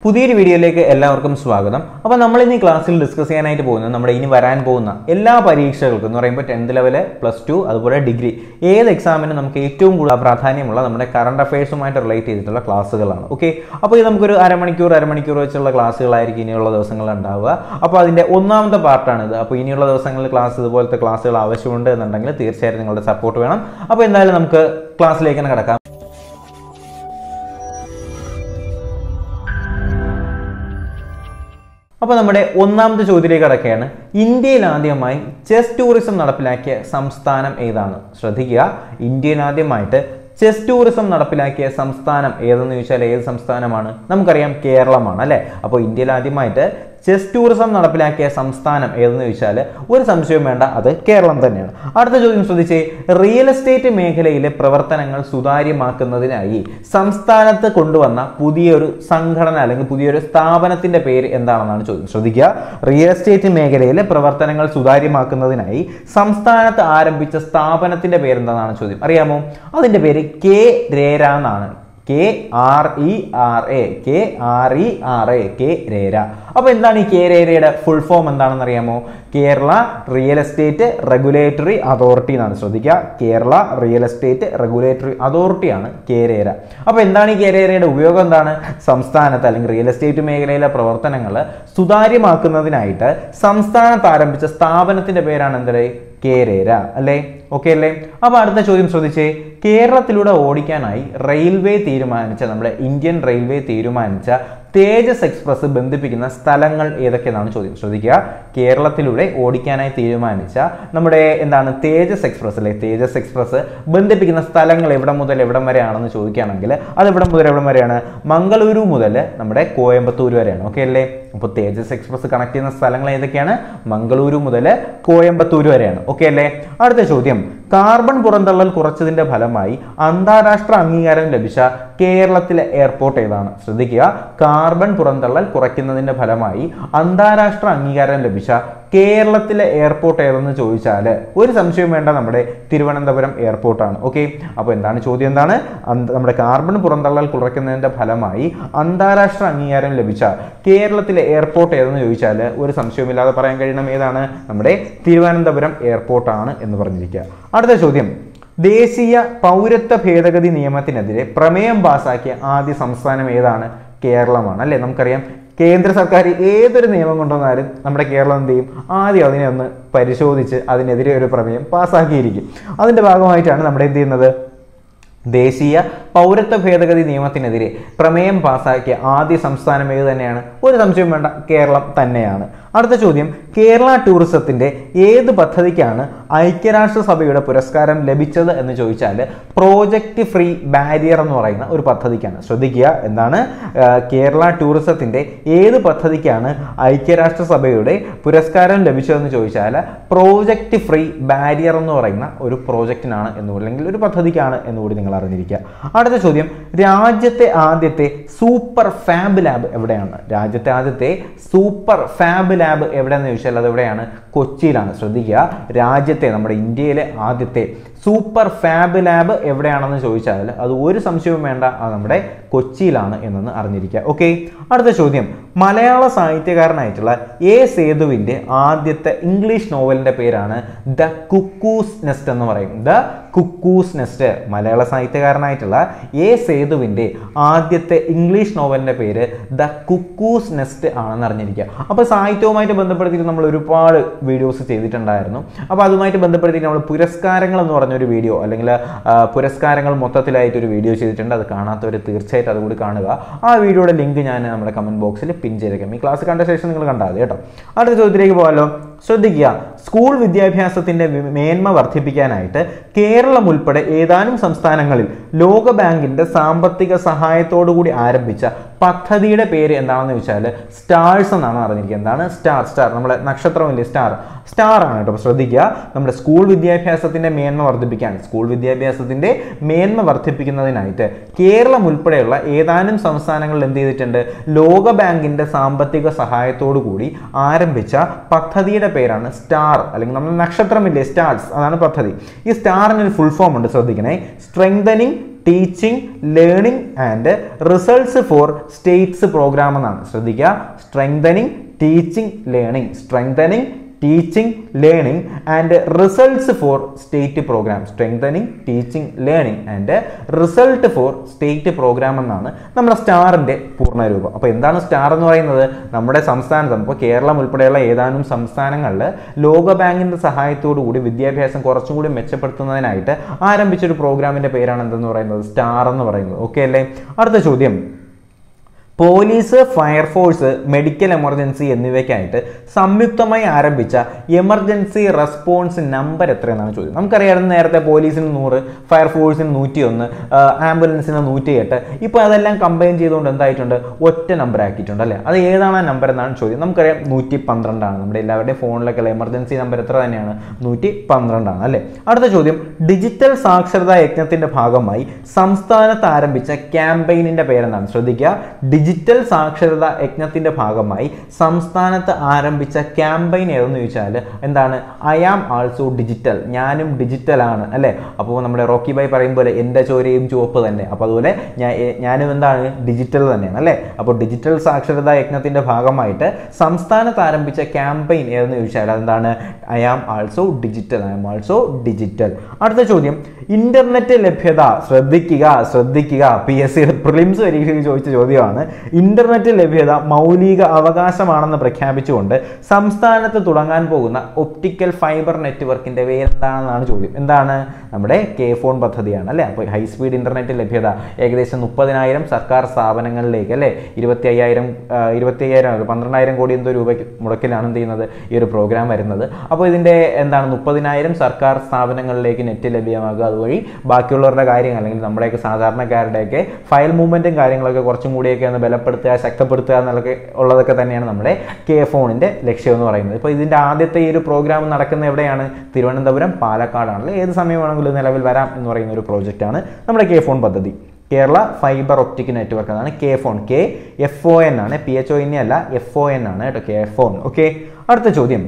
പുതിയൊരു വീഡിയോയിലേക്ക് എല്ലാവർക്കും സ്വാഗതം അപ്പോൾ നമ്മൾ ഇന്ന് ഈ ക്ലാസ്സിൽ ഡിസ്കസ് ചെയ്യാനായിട്ട് പോകുന്നത് നമ്മുടെ ഇനി വരാൻ പോകുന്ന എല്ലാ പരീക്ഷകൾക്കും എന്ന് പറയുമ്പോൾ ടെൻത്ത് ലെവല് പ്ലസ് ടു അതുപോലെ ഡിഗ്രി ഏത് എക്സാമിനും നമുക്ക് ഏറ്റവും കൂടുതൽ പ്രാധാന്യമുള്ള നമ്മുടെ കറണ്ട് അഫയേഴ്സുമായിട്ട് റിലേറ്റ് ചെയ്തിട്ടുള്ള ക്ലാസ്സുകളാണ് ഓക്കെ അപ്പോൾ ഇത് നമുക്കൊരു അരമണിക്കൂർ അരമണിക്കൂർ വെച്ചുള്ള ക്ലാസ്സുകളായിരിക്കും ഇനിയുള്ള ദിവസങ്ങളിൽ ഉണ്ടാവുക അപ്പോൾ അതിൻ്റെ ഒന്നാമത്തെ പാർട്ടാണിത് അപ്പോൾ ഇനിയുള്ള ദിവസങ്ങളിൽ ക്ലാസ് ഇതുപോലത്തെ ക്ലാസ്സുകൾ ആവശ്യമുണ്ട് എന്നുണ്ടെങ്കിൽ തീർച്ചയായിട്ടും നിങ്ങളുടെ സപ്പോർട്ട് വേണം അപ്പോൾ എന്തായാലും നമുക്ക് ക്ലാസ്സിലേക്ക് തന്നെ കിടക്കാം അപ്പോൾ നമ്മുടെ ഒന്നാമത്തെ ചോദ്യത്തിലേക്ക് കടക്കുകയാണ് ഇന്ത്യയിൽ ആദ്യമായി ചെസ് ടൂറിസം നടപ്പിലാക്കിയ സംസ്ഥാനം ഏതാണ് ശ്രദ്ധിക്കുക ഇന്ത്യയിൽ ആദ്യമായിട്ട് ചെസ് ടൂറിസം നടപ്പിലാക്കിയ സംസ്ഥാനം ഏതെന്ന് ചോദിച്ചാൽ ഏത് സംസ്ഥാനമാണ് നമുക്കറിയാം കേരളമാണ് അല്ലേ അപ്പോൾ ഇന്ത്യയിൽ ആദ്യമായിട്ട് ചെസ് ടൂറിസം നടപ്പിലാക്കിയ സംസ്ഥാനം ഏതെന്ന് ചോദിച്ചാൽ ഒരു സംശയവും വേണ്ട അത് കേരളം തന്നെയാണ് അടുത്ത ചോദ്യം ശ്രദ്ധിച്ചേ റിയൽ എസ്റ്റേറ്റ് മേഖലയിലെ പ്രവർത്തനങ്ങൾ സുതാര്യമാക്കുന്നതിനായി സംസ്ഥാനത്ത് കൊണ്ടുവന്ന പുതിയൊരു സംഘടന അല്ലെങ്കിൽ പുതിയൊരു സ്ഥാപനത്തിന്റെ പേര് എന്താണെന്നാണ് ചോദ്യം ശ്രദ്ധിക്കുക റിയൽ എസ്റ്റേറ്റ് മേഖലയിലെ പ്രവർത്തനങ്ങൾ സുതാര്യമാക്കുന്നതിനായി സംസ്ഥാനത്ത് ആരംഭിച്ച സ്ഥാപനത്തിന്റെ പേര് എന്താണെന്നാണ് ചോദ്യം അറിയാമോ അതിന്റെ പേര് കെ രേര എന്നാണ് K R E R A K R E R A K RERA അപ്പോൾ എന്താണ് ഈ കെ രേരയുടെ ഫുൾ ഫോം എന്താണെന്ന് അറിയാമോ Kerala real estate regulatory authority എന്നാണ് ശ്രദ്ധിക്കുക കേരള റിയൽ എസ്റ്റേറ്റ് റെഗുലേറ്ററി അതോറിറ്റിയാണ് കെ രേര അപ്പോൾ എന്താണ് ഈ കെ രേരയുടെ ഉപയോഗം എന്താണ് സംസ്ഥാനത്ത് അല്ലെങ്കിൽ റിയൽ എസ്റ്റേറ്റ് മേഖലയിലെ പ്രവർത്തനങ്ങൾ സുതാര്യമാക്കുന്നതിനായിട്ട് സംസ്ഥാനത്ത് ആരംഭിച്ച സ്ഥാപനത്തിന്റെ പേരാണ് എന്തേ കേരേര അല്ലേ ഓക്കെ അല്ലേ അപ്പൊ അടുത്ത ചോദ്യം ശ്രദ്ധിച്ചേ കേരളത്തിലൂടെ ഓടിക്കാനായി റെയിൽവേ തീരുമാനിച്ച നമ്മുടെ ഇന്ത്യൻ റെയിൽവേ തീരുമാനിച്ച തേജസ് എക്സ്പ്രസ് ബന്ധിപ്പിക്കുന്ന സ്ഥലങ്ങൾ ഏതൊക്കെയെന്നാണ് ചോദ്യം ശ്രദ്ധിക്കുക കേരളത്തിലൂടെ ഓടിക്കാനായി തീരുമാനിച്ച നമ്മുടെ എന്താണ് തേജസ് എക്സ്പ്രസ് അല്ലെ തേജസ് എക്സ്പ്രസ് ബന്ധിപ്പിക്കുന്ന സ്ഥലങ്ങൾ എവിടെ മുതൽ എവിടം വരെയാണെന്ന് ചോദിക്കുകയാണെങ്കിൽ അത് എവിടെ മുതൽ എവിടം വരെയാണ് മംഗളൂരു മുതൽ നമ്മുടെ കോയമ്പത്തൂർ വരെയാണ് ഓക്കെ അല്ലേ അപ്പോൾ തേജസ് എക്സ്പ്രസ് കണക്ട് ചെയ്യുന്ന സ്ഥലങ്ങൾ ഏതൊക്കെയാണ് മംഗളൂരു മുതൽ കോയമ്പത്തൂർ വരെയാണ് ഓക്കെ അല്ലേ അടുത്ത ചോദ്യം കാർബൺ പുറന്തള്ളൽ കുറച്ചതിന്റെ ഫലമായി അന്താരാഷ്ട്ര അംഗീകാരം ലഭിച്ച കേരളത്തിലെ എയർപോർട്ട് ഏതാണ് ശ്രദ്ധിക്കുക കാർബൺ പുറന്തള്ളൽ കുറയ്ക്കുന്നതിന്റെ ഫലമായി അന്താരാഷ്ട്ര അംഗീകാരം ലഭിച്ച കേരളത്തിലെ എയർപോർട്ട് ഏതെന്ന് ചോദിച്ചാൽ ഒരു സംശയവും വേണ്ട നമ്മുടെ തിരുവനന്തപുരം എയർപോർട്ടാണ് ഓക്കെ അപ്പോൾ എന്താണ് ചോദ്യം എന്താണ് അന്ത- നമ്മുടെ കാർബൺ പുറന്തള്ളൽ കുറയ്ക്കുന്നതിന്റെ ഫലമായി അന്താരാഷ്ട്ര അംഗീകാരം ലഭിച്ച കേരളത്തിലെ എയർപോർട്ട് ഏതെന്ന് ചോദിച്ചാൽ ഒരു സംശയവുമില്ലാതെ പറയാൻ കഴിയണം ഏതാണ് നമ്മുടെ തിരുവനന്തപുരം എയർപോർട്ടാണ് എന്ന് പറഞ്ഞിരിക്കുക അടുത്ത ചോദ്യം ദേശീയ പൗരത്വ ഭേദഗതി നിയമത്തിനെതിരെ പ്രമേയം പാസാക്കിയ ആദ്യ സംസ്ഥാനം ഏതാണ് കേരളമാണ് അല്ലേ നമുക്കറിയാം കേന്ദ്ര സർക്കാർ ഏതൊരു നിയമം കൊണ്ടുവന്നാലും നമ്മുടെ കേരളം എന്ത് ചെയ്യും ആദ്യം അതിനെ ഒന്ന് പരിശോധിച്ച് അതിനെതിരെ ഒരു പ്രമേയം പാസ്സാക്കിയിരിക്കും അതിന്റെ ഭാഗമായിട്ടാണ് നമ്മുടെ എന്ത് ചെയ്യുന്നത് ദേശീയ പൗരത്വ ഭേദഗതി നിയമത്തിനെതിരെ പ്രമേയം പാസാക്കിയ ആദ്യ സംസ്ഥാനം ഏത് തന്നെയാണ് ഒരു സംശയം വേണ്ട കേരളം തന്നെയാണ് അടുത്ത ചോദ്യം കേരള ടൂറിസത്തിന്റെ ഏത് പദ്ധതിക്കാണ് ഐക്യരാഷ്ട്രസഭയുടെ പുരസ്കാരം ലഭിച്ചത് എന്ന് ചോദിച്ചാൽ പ്രോജക്റ്റ് ഫ്രീ ബാരിയർ എന്ന് പറയുന്ന ഒരു പദ്ധതിക്കാണ് ശ്രദ്ധിക്കുക എന്താണ് ആ, കേരള ടൂറിസത്തിന്റെ ഏത് പദ്ധതിക്കാണ് ഐക്യരാഷ്ട്രസഭയുടെ പുരസ്കാരം ലഭിച്ചതെന്ന് ചോദിച്ചാൽ പ്രോജക്റ്റ് ഫ്രീ ബാരിയർ എന്ന് പറയുന്ന ഒരു പ്രോജക്റ്റിനാണ് എന്ന് അല്ലെങ്കിൽ ഒരു പദ്ധതിക്കാണ് എന്നുകൂടി നിങ്ങൾ അറിഞ്ഞിരിക്കുക അടുത്ത ചോദ്യം രാജ്യത്തെ ആദ്യത്തെ സൂപ്പർ ഫാബ് ലാബ് എവിടെയാണ് രാജ്യത്തെ ആദ്യത്തെ സൂപ്പർ ഫാബ് ലാബ് എവിടെയെന്ന് ചോദിച്ചാൽ അത് എവിടെയാണ് കൊച്ചിയിലാണ് ശ്രദ്ധിക്കുക രാജ്യത്തെ നമ്മുടെ ഇന്ത്യയിലെ ആദ്യത്തെ സൂപ്പർ ഫാബ് ലാബ് എവിടെയാണെന്ന് ചോദിച്ചാൽ അത് ഒരു സംശയവും വേണ്ട അത് നമ്മുടെ കൊച്ചിയിലാണ് എന്നൊന്ന് അറിഞ്ഞിരിക്കുക ഓക്കെ അടുത്ത ചോദ്യം മലയാള സാഹിത്യകാരനായിട്ടുള്ള എ സേതുവിന്റെ ആദ്യത്തെ ഇംഗ്ലീഷ് നോവലിന്റെ പേരാണ് ദ കുക്കൂസ് നെസ്റ്റ് എന്ന് പറയും ദ കുക്കൂസ് നെസ്റ്റ് മലയാള സാഹിത്യകാരനായിട്ടുള്ള എ സേതുവിന്റെ ആദ്യത്തെ ഇംഗ്ലീഷ് നോവലിന്റെ പേര് ദ കുക്കൂസ് നെസ്റ്റ് ആണെന്ന് അറിഞ്ഞിരിക്കുക അപ്പോൾ സാഹിത്യവുമായിട്ട് ബന്ധപ്പെടുത്തിയിട്ട് നമ്മൾ ഒരുപാട് വീഡിയോസ് ചെയ്തിട്ടുണ്ടായിരുന്നു അപ്പോൾ അതുമായിട്ട് ബന്ധപ്പെടുത്തിയിട്ട് നമ്മൾ പുരസ്കാരങ്ങൾ എന്ന് പറഞ്ഞൊരു വീഡിയോ അല്ലെങ്കിൽ ആ, പുരസ്കാരങ്ങൾ മൊത്തത്തിലായിട്ട് ഒരു വീഡിയോ ചെയ്തിട്ടുണ്ട് അത് കാണാത്തവർ തീർച്ചയായിട്ടും അതുകൂടി കാണുക ആ വീഡിയോയുടെ ലിങ്ക് ഞാൻ നമ്മുടെ കമന്റ് ബോക്സിൽ പിൻ ചെയ്തേക്കാം ഈ ക്ലാസ് കണ്ട ശേഷം നിങ്ങൾ കണ്ടാൽ മതി കേട്ടോ അടുത്ത ചോദ്യത്തിലേക്ക് പോകാമല്ലോ ശ്രദ്ധിക്കുക സ്കൂൾ വിദ്യാഭ്യാസത്തിന്റെ വി- മേന്മ വർദ്ധിപ്പിക്കാനായിട്ട് കേരളം ഉൾപ്പെടെ ഏതാനും സംസ്ഥാനങ്ങളിൽ ലോക ബാങ്കിന്റെ സാമ്പത്തിക സഹായത്തോടു കൂടി ആരംഭിച്ച പദ്ധതിയുടെ പേര് എന്താണെന്ന് ചോദിച്ചാൽ സ്റ്റാർസ് എന്നാണ് അറിഞ്ഞിരിക്കുക എന്താണ് സ്റ്റാർ സ്റ്റാർ നമ്മളെ നക്ഷത്രമില്ലേ സ്റ്റാർ സ്റ്റാർ ആണ് കേട്ടോ അപ്പൊ ശ്രദ്ധിക്കുക നമ്മുടെ സ്കൂൾ വിദ്യാഭ്യാസത്തിന്റെ മേന്മ വർദ്ധിപ്പിക്കാൻ സ്കൂൾ വിദ്യാഭ്യാസത്തിന്റെ മേന്മ വർദ്ധിപ്പിക്കുന്നതിനായിട്ട് കേരളം ഉൾപ്പെടെയുള്ള ഏതാനും സംസ്ഥാനങ്ങളിൽ എന്ത് ചെയ്തിട്ടുണ്ട് ലോക ബാങ്കിന്റെ സാമ്പത്തിക സഹായത്തോടു കൂടി ആരംഭിച്ച പദ്ധതിയുടെ പേരാണ് സ്റ്റാർ അല്ലെങ്കിൽ നമ്മുടെ നക്ഷത്രമില്ലേ സ്റ്റാർസ് അതാണ് പദ്ധതി ഈ സ്റ്റാറിന് ഒരു ഫുൾ ഫോം ഉണ്ട് ശ്രദ്ധിക്കണേ strengthening teaching learning and results for states programme എന്നാണ് ശ്രദ്ധിക്കുക strengthening teaching learning strengthening teaching learning and results for state programme strengthening teaching learning and result for state programme എന്നാണ് നമ്മുടെ സ്റ്റാറിന്റെ പൂർണ്ണരൂപം അപ്പോൾ എന്താണ് സ്റ്റാർ എന്ന് പറയുന്നത് നമ്മുടെ സംസ്ഥാനത്ത് ഇപ്പോൾ കേരളം ഉൾപ്പെടെയുള്ള ഏതാനും സംസ്ഥാനങ്ങളിൽ ലോക ബാങ്കിന്റെ സഹായത്തോടു കൂടി വിദ്യാഭ്യാസം കുറച്ചും കൂടി മെച്ചപ്പെടുത്തുന്നതിനായിട്ട് ആരംഭിച്ചൊരു പ്രോഗ്രാമിന്റെ പേരാണ് എന്തെന്ന് പറയുന്നത് സ്റ്റാർ എന്ന് പറയുന്നത് ഓക്കെ അല്ലേ അടുത്ത ചോദ്യം പോലീസ് ഫയർഫോഴ്സ് മെഡിക്കൽ എമർജൻസി എന്നിവയ്ക്കായിട്ട് സംയുക്തമായി ആരംഭിച്ച എമർജൻസി റെസ്പോൺസ് നമ്പർ എത്രയെന്നാണ് ചോദ്യം നമുക്കറിയാം നേരത്തെ പോലീസിന് നൂറ് ഫയർഫോഴ്സിന് നൂറ്റി ഒന്ന് ആംബുലൻസിന് നൂറ്റി എട്ട് ഇപ്പോൾ അതെല്ലാം കമ്പൈൻ ചെയ്തുകൊണ്ട് എന്തായിട്ടുണ്ട് ഒറ്റ നമ്പർ ആക്കിയിട്ടുണ്ട് അല്ലേ അത് ഏതാണ് ആ നമ്പർ എന്നാണ് ചോദ്യം നമുക്കറിയാം നൂറ്റി പന്ത്രണ്ടാണ് നമ്മുടെ എല്ലാവരുടെയും ഫോണിലൊക്കെ എമർജൻസി നമ്പർ എത്ര തന്നെയാണ് നൂറ്റി പന്ത്രണ്ടാണ് അല്ലേ അടുത്ത ചോദ്യം ഡിജിറ്റൽ സാക്ഷരതാ യജ്ഞത്തിന്റെ ഭാഗമായി സംസ്ഥാനത്ത് ആരംഭിച്ച ക്യാമ്പയിനിന്റെ പേരെന്താണ് ശ്രദ്ധിക്കുക ഡിജിറ്റൽ സാക്ഷരതാ യജ്ഞത്തിന്റെ ഭാഗമായി സംസ്ഥാനത്ത് ആരംഭിച്ച ക്യാമ്പയിൻ ഏതെന്ന് ചോദിച്ചാൽ എന്താണ് ഐ ആം ആൾസോ ഡിജിറ്റൽ ഞാനും ഡിജിറ്റൽ ആണ് അല്ലേ അപ്പോൾ നമ്മുടെ റോക്കി ബൈ പറയും പോലെ എൻ്റെ ചോരയും ചുവപ്പ് തന്നെ അപ്പോൾ അതുപോലെ ഞാൻ ഞാനും എന്താണ് ഡിജിറ്റൽ തന്നെയാണ് അല്ലേ അപ്പോൾ ഡിജിറ്റൽ സാക്ഷരതാ യജ്ഞത്തിന്റെ ഭാഗമായിട്ട് സംസ്ഥാനത്ത് ആരംഭിച്ച ക്യാമ്പയിൻ ഏതെന്ന് ചോദിച്ചാൽ അതെന്താണ് I am also digital I am also digital അടുത്ത ചോദ്യം ഇന്റർനെറ്റ് ലഭ്യത ശ്രദ്ധിക്കുക ശ്രദ്ധിക്കുക പി എസ് സിയുടെ പ്രിലിംസ് പരീക്ഷയ്ക്ക് ചോദിച്ച ചോദ്യമാണ് ഇന്റർനെറ്റ് ലഭ്യത മൗലിക അവകാശമാണെന്ന് പ്രഖ്യാപിച്ചുകൊണ്ട് സംസ്ഥാനത്ത് തുടങ്ങാൻ പോകുന്ന ഒപ്റ്റിക്കൽ ഫൈബർ നെറ്റ്വർക്കിന്റെ പേരെന്താണെന്നാണ് ചോദ്യം എന്താണ് നമ്മുടെ കെ ഫോൺ പദ്ധതിയാണ് അല്ലേ അപ്പോൾ ഹൈ സ്പീഡ് ഇന്റർനെറ്റ് ലഭ്യത ഏകദേശം മുപ്പതിനായിരം സർക്കാർ സ്ഥാപനങ്ങളിലേക്ക് അല്ലേ ഇരുപത്തി അയ്യായിരം ഇരുപത്തി അയ്യായിരം പന്ത്രണ്ടായിരം കോടി എന്തോ രൂപ മുടക്കിലാണ് എന്ത് ചെയ്യുന്നത് ഈ ഒരു പ്രോഗ്രാം വരുന്നത് അപ്പോൾ ഇതിന്റെ എന്താണ് മുപ്പതിനായിരം സർക്കാർ സ്ഥാപനങ്ങളിലേക്ക് നെറ്റ് ലഭ്യമാകുക അതുവഴി ബാക്കിയുള്ളവരുടെ കാര്യങ്ങൾ അല്ലെങ്കിൽ നമ്മുടെയൊക്കെ സാധാരണക്കാരുടെയൊക്കെ ഫയൽ മൂവ്മെന്റും കാര്യങ്ങളൊക്കെ കുറച്ചും കൂടിയൊക്കെ ഒന്ന് ബലപ്പെടുത്തുക ശക്തപ്പെടുത്തുക എന്നുള്ളതൊക്കെ ഉള്ളതൊക്കെ തന്നെയാണ് നമ്മുടെ കെ ഫോണിന്റെ ലക്ഷ്യം എന്ന് പറയുന്നത് ഇപ്പോൾ ഇതിന്റെ ആദ്യത്തെ ഈ ഒരു പ്രോഗ്രാം നടക്കുന്ന എവിടെയാണ് തിരുവനന്തപുരം പാലക്കാടാണ് ഏത് സമയം വേണമെങ്കിലും നിലവിൽ വരാം എന്ന് പറയുന്ന ഒരു പ്രോജക്റ്റാണ് നമ്മുടെ കെ ഫോൺ പദ്ധതി കേരള ഫൈബർ ഒപ്റ്റിക് നെറ്റ്വർക്ക് എന്നാണ് K phone K F O N ആണ് പി എച്ച് ഒ എൻ അല്ല എഫ് ഒ എൻ ആണ് കേട്ടോ കെ ഫോൺ ഓക്കെ അടുത്ത ചോദ്യം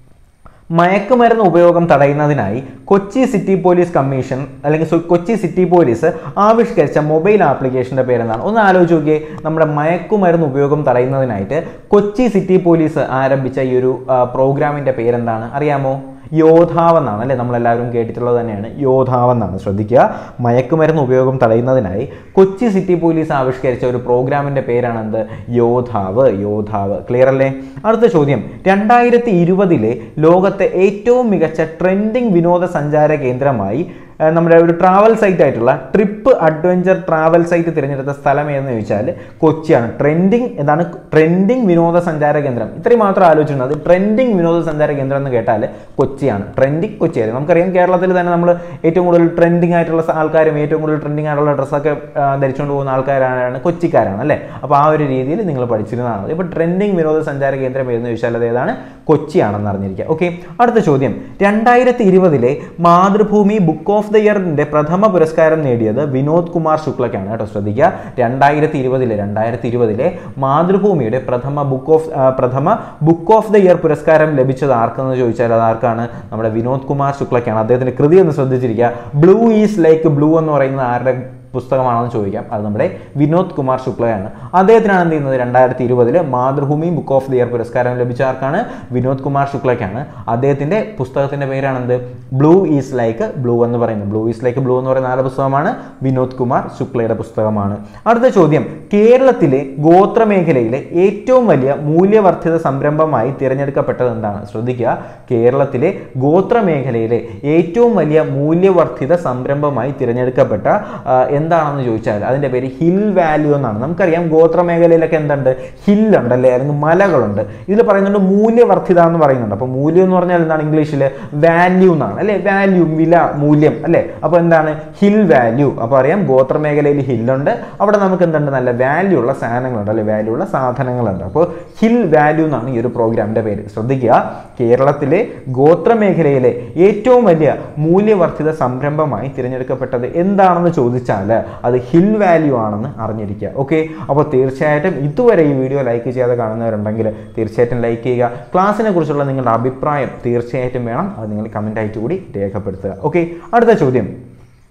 മയക്കുമരുന്ന് ഉപയോഗം തടയുന്നതിനായി കൊച്ചി സിറ്റി പോലീസ് കമ്മീഷൻ അല്ലെങ്കിൽ സു- കൊച്ചി സിറ്റി പോലീസ് ആവിഷ്കരിച്ച മൊബൈൽ ആപ്ലിക്കേഷന്റെ പേരെന്താണ് ഒന്ന് ആലോചിച്ച് നോക്കിയേ നമ്മുടെ മയക്കുമരുന്ന് ഉപയോഗം തടയുന്നതിനായിട്ട് കൊച്ചി സിറ്റി പോലീസ് ആരംഭിച്ച ഈ ഒരു ആ, പ്രോഗ്രാമിന്റെ പേരെന്താണ് അറിയാമോ യോദ്ധാവ് എന്നാണ് അല്ലേ നമ്മളെല്ലാവരും കേട്ടിട്ടുള്ളത് തന്നെയാണ് യോദ്ധാവ് എന്നാണ് ശ്രദ്ധിക്കുക മയക്കുമരുന്ന് ഉപയോഗം തടയുന്നതിനായി കൊച്ചി സിറ്റി പോലീസ് ആവിഷ്കരിച്ച ഒരു പ്രോഗ്രാമിന്റെ പേരാണ് എന്ത് യോദ്ധാവ് യോദ്ധാവ് ക്ലിയർ അല്ലേ അടുത്ത ചോദ്യം രണ്ടായിരത്തി ഇരുപതിലെ ലോകത്തെ ഏറ്റവും മികച്ച ട്രെൻഡിങ് വിനോദസഞ്ചാര കേന്ദ്രമായി ആ, നമ്മുടെ ഒരു ട്രാവൽ സൈറ്റ് ആയിട്ടുള്ള ട്രിപ്പ് അഡ്വഞ്ചർ ട്രാവൽ സൈറ്റ് തിരഞ്ഞെടുത്ത സ്ഥലം ഏതെന്ന് ചോദിച്ചാൽ കൊച്ചിയാണ് ട്രെൻഡിങ് എന്താണ് ട്രെൻഡിങ് വിനോദസഞ്ചാര കേന്ദ്രം ഇത്രയും മാത്രം ആലോചിച്ചിട്ടുണ്ട് അത് ട്രെൻഡിങ് വിനോദസഞ്ചാര കേന്ദ്രം എന്ന് കേട്ടാൽ കൊച്ചിയാണ് ട്രെൻഡിങ് കൊച്ചിയായിരുന്നു നമുക്കറിയാം കേരളത്തിൽ തന്നെ നമ്മൾ ഏറ്റവും കൂടുതൽ ട്രെൻഡിങ് ആയിട്ടുള്ള സ- ആൾക്കാരും ഏറ്റവും കൂടുതൽ ട്രെൻഡിങ് ആയിട്ടുള്ള ഡ്രസ്സൊക്കെ ധരിച്ചുകൊണ്ട് പോകുന്ന ആൾക്കാരാണ് കൊച്ചിക്കാരാണ് അല്ലേ അപ്പോൾ ആ ഒരു രീതിയിൽ നിങ്ങൾ പഠിച്ചിരുന്നതാണ് ഇപ്പോൾ ട്രെൻഡിങ് വിനോദസഞ്ചാര കേന്ദ്രം ഏതെന്ന് ചോദിച്ചാൽ അത് ഏതാണ് കൊച്ചിയാണെന്ന് അറിഞ്ഞിരിക്കുക ഓക്കെ അടുത്ത ചോദ്യം രണ്ടായിരത്തി ഇരുപതിലെ മാതൃഭൂമി ബുക്ക് ഓഫ് ദ ഇയറിന്റെ പ്രഥമ പുരസ്കാരം നേടിയത് വിനോദ് കുമാർ ശുക്ലയ്ക്കാണ് കേട്ടോ ശ്രദ്ധിക്കുക രണ്ടായിരത്തി ഇരുപതിലെ രണ്ടായിരത്തി ഇരുപതിലെ മാതൃഭൂമിയുടെ പ്രഥമ ബുക്ക് ഓഫ് ആ, പ്രഥമ ബുക്ക് ഓഫ് ദ ഇയർ പുരസ്കാരം ലഭിച്ചത് ആർക്കെന്ന് ചോദിച്ചാൽ അത് ആർക്കാണ് നമ്മുടെ വിനോദ് കുമാർ ശുക്ലയ്ക്കാണ് അദ്ദേഹത്തിന്റെ കൃതി ഒന്ന് ശ്രദ്ധിച്ചിരിക്കുക ബ്ലൂ ഈസ് ലൈക്ക് ബ്ലൂ എന്ന് പറയുന്നത് ആരുടെ പുസ്തകമാണെന്ന് ചോദിക്കാം അത് നമ്മുടെ വിനോദ് കുമാർ ശുക്ലയാണ് അദ്ദേഹത്തിനാണ് എന്ത് ചെയ്യുന്നത് രണ്ടായിരത്തി ഇരുപതില് Mathrubhumi book of the year പുരസ്കാരം ലഭിച്ച ആർക്കാണ് വിനോദ് കുമാർ ശുക്ലയ്ക്കാണ് അദ്ദേഹത്തിന്റെ പുസ്തകത്തിന്റെ പേരാണെന്ത് ബ്ലൂ ഈസ് ലൈക്ക് ബ്ലൂ എന്ന് പറയുന്നത് ബ്ലൂ ഈസ് ലൈക്ക് ബ്ലൂ എന്ന് പറയുന്ന ആരുടെ പുസ്തകമാണ് വിനോദ് കുമാർ ശുക്ലയുടെ പുസ്തകമാണ് അടുത്ത ചോദ്യം കേരളത്തിലെ ഗോത്രമേഖലയിലെ ഏറ്റവും വലിയ മൂല്യവർദ്ധിത സംരംഭമായി തിരഞ്ഞെടുക്കപ്പെട്ടത് എന്താണ് ശ്രദ്ധിക്കുക കേരളത്തിലെ ഗോത്രമേഖലയിലെ ഏറ്റവും വലിയ മൂല്യവർദ്ധിത സംരംഭമായി തിരഞ്ഞെടുക്കപ്പെട്ട ആ, എന്താണെന്ന് ചോദിച്ചാൽ അതിന്റെ പേര് ഹിൽ വാല്യൂ എന്നാണ് നമുക്കറിയാം ഗോത്രമേഖലയിലൊക്കെ എന്തുണ്ട് ഹില്ലുണ്ട് അല്ലേ അല്ലെങ്കിൽ മലകളുണ്ട് ഇതിൽ പറയുന്നുണ്ട് മൂല്യവർദ്ധിത എന്ന് പറയുന്നുണ്ട് അപ്പോൾ മൂല്യം എന്ന് പറഞ്ഞാൽ എന്താണ് ഇംഗ്ലീഷിൽ വാല്യൂ എന്നാണ് അല്ലേ വാല്യൂ വില മൂല്യം അല്ലേ അപ്പോൾ എന്താണ് ഹിൽ വാല്യൂ അപ്പോൾ അറിയാം ഗോത്രമേഖലയിൽ ഹില്ലുണ്ട് അവിടെ നമുക്ക് എന്തുണ്ട് നല്ല വാല്യൂ ഉള്ള സാധനങ്ങളുണ്ട് അല്ലെ വാല്യൂ ഉള്ള സാധനങ്ങളുണ്ട് അപ്പോൾ ഹിൽ വാല്യൂ എന്നാണ് ഈ ഒരു പ്രോഗ്രാമിന്റെ പേര് ശ്രദ്ധിക്കുക കേരളത്തിലെ ഗോത്രമേഖലയിലെ ഏറ്റവും വലിയ മൂല്യവർദ്ധിത സംരംഭമായി തിരഞ്ഞെടുക്കപ്പെട്ടത് എന്താണെന്ന് ചോദിച്ചാൽ അത് ഹിൽ വാല്യൂ ആണെന്ന് അറിഞ്ഞിരിക്കുക ഓക്കെ അപ്പോൾ തീർച്ചയായിട്ടും ഇതുവരെ ഈ വീഡിയോ ലൈക്ക് ചെയ്യാതെ കാണുന്നവരുണ്ടെങ്കിൽ തീർച്ചയായിട്ടും ലൈക്ക് ചെയ്യുക ക്ലാസ്സിനെ കുറിച്ചുള്ള നിങ്ങളുടെ അഭിപ്രായം തീർച്ചയായിട്ടും വേണം അത് നിങ്ങൾ കമൻ്റ് ആയിട്ട് കൂടി രേഖപ്പെടുത്തുക ഓക്കെ അടുത്ത ചോദ്യം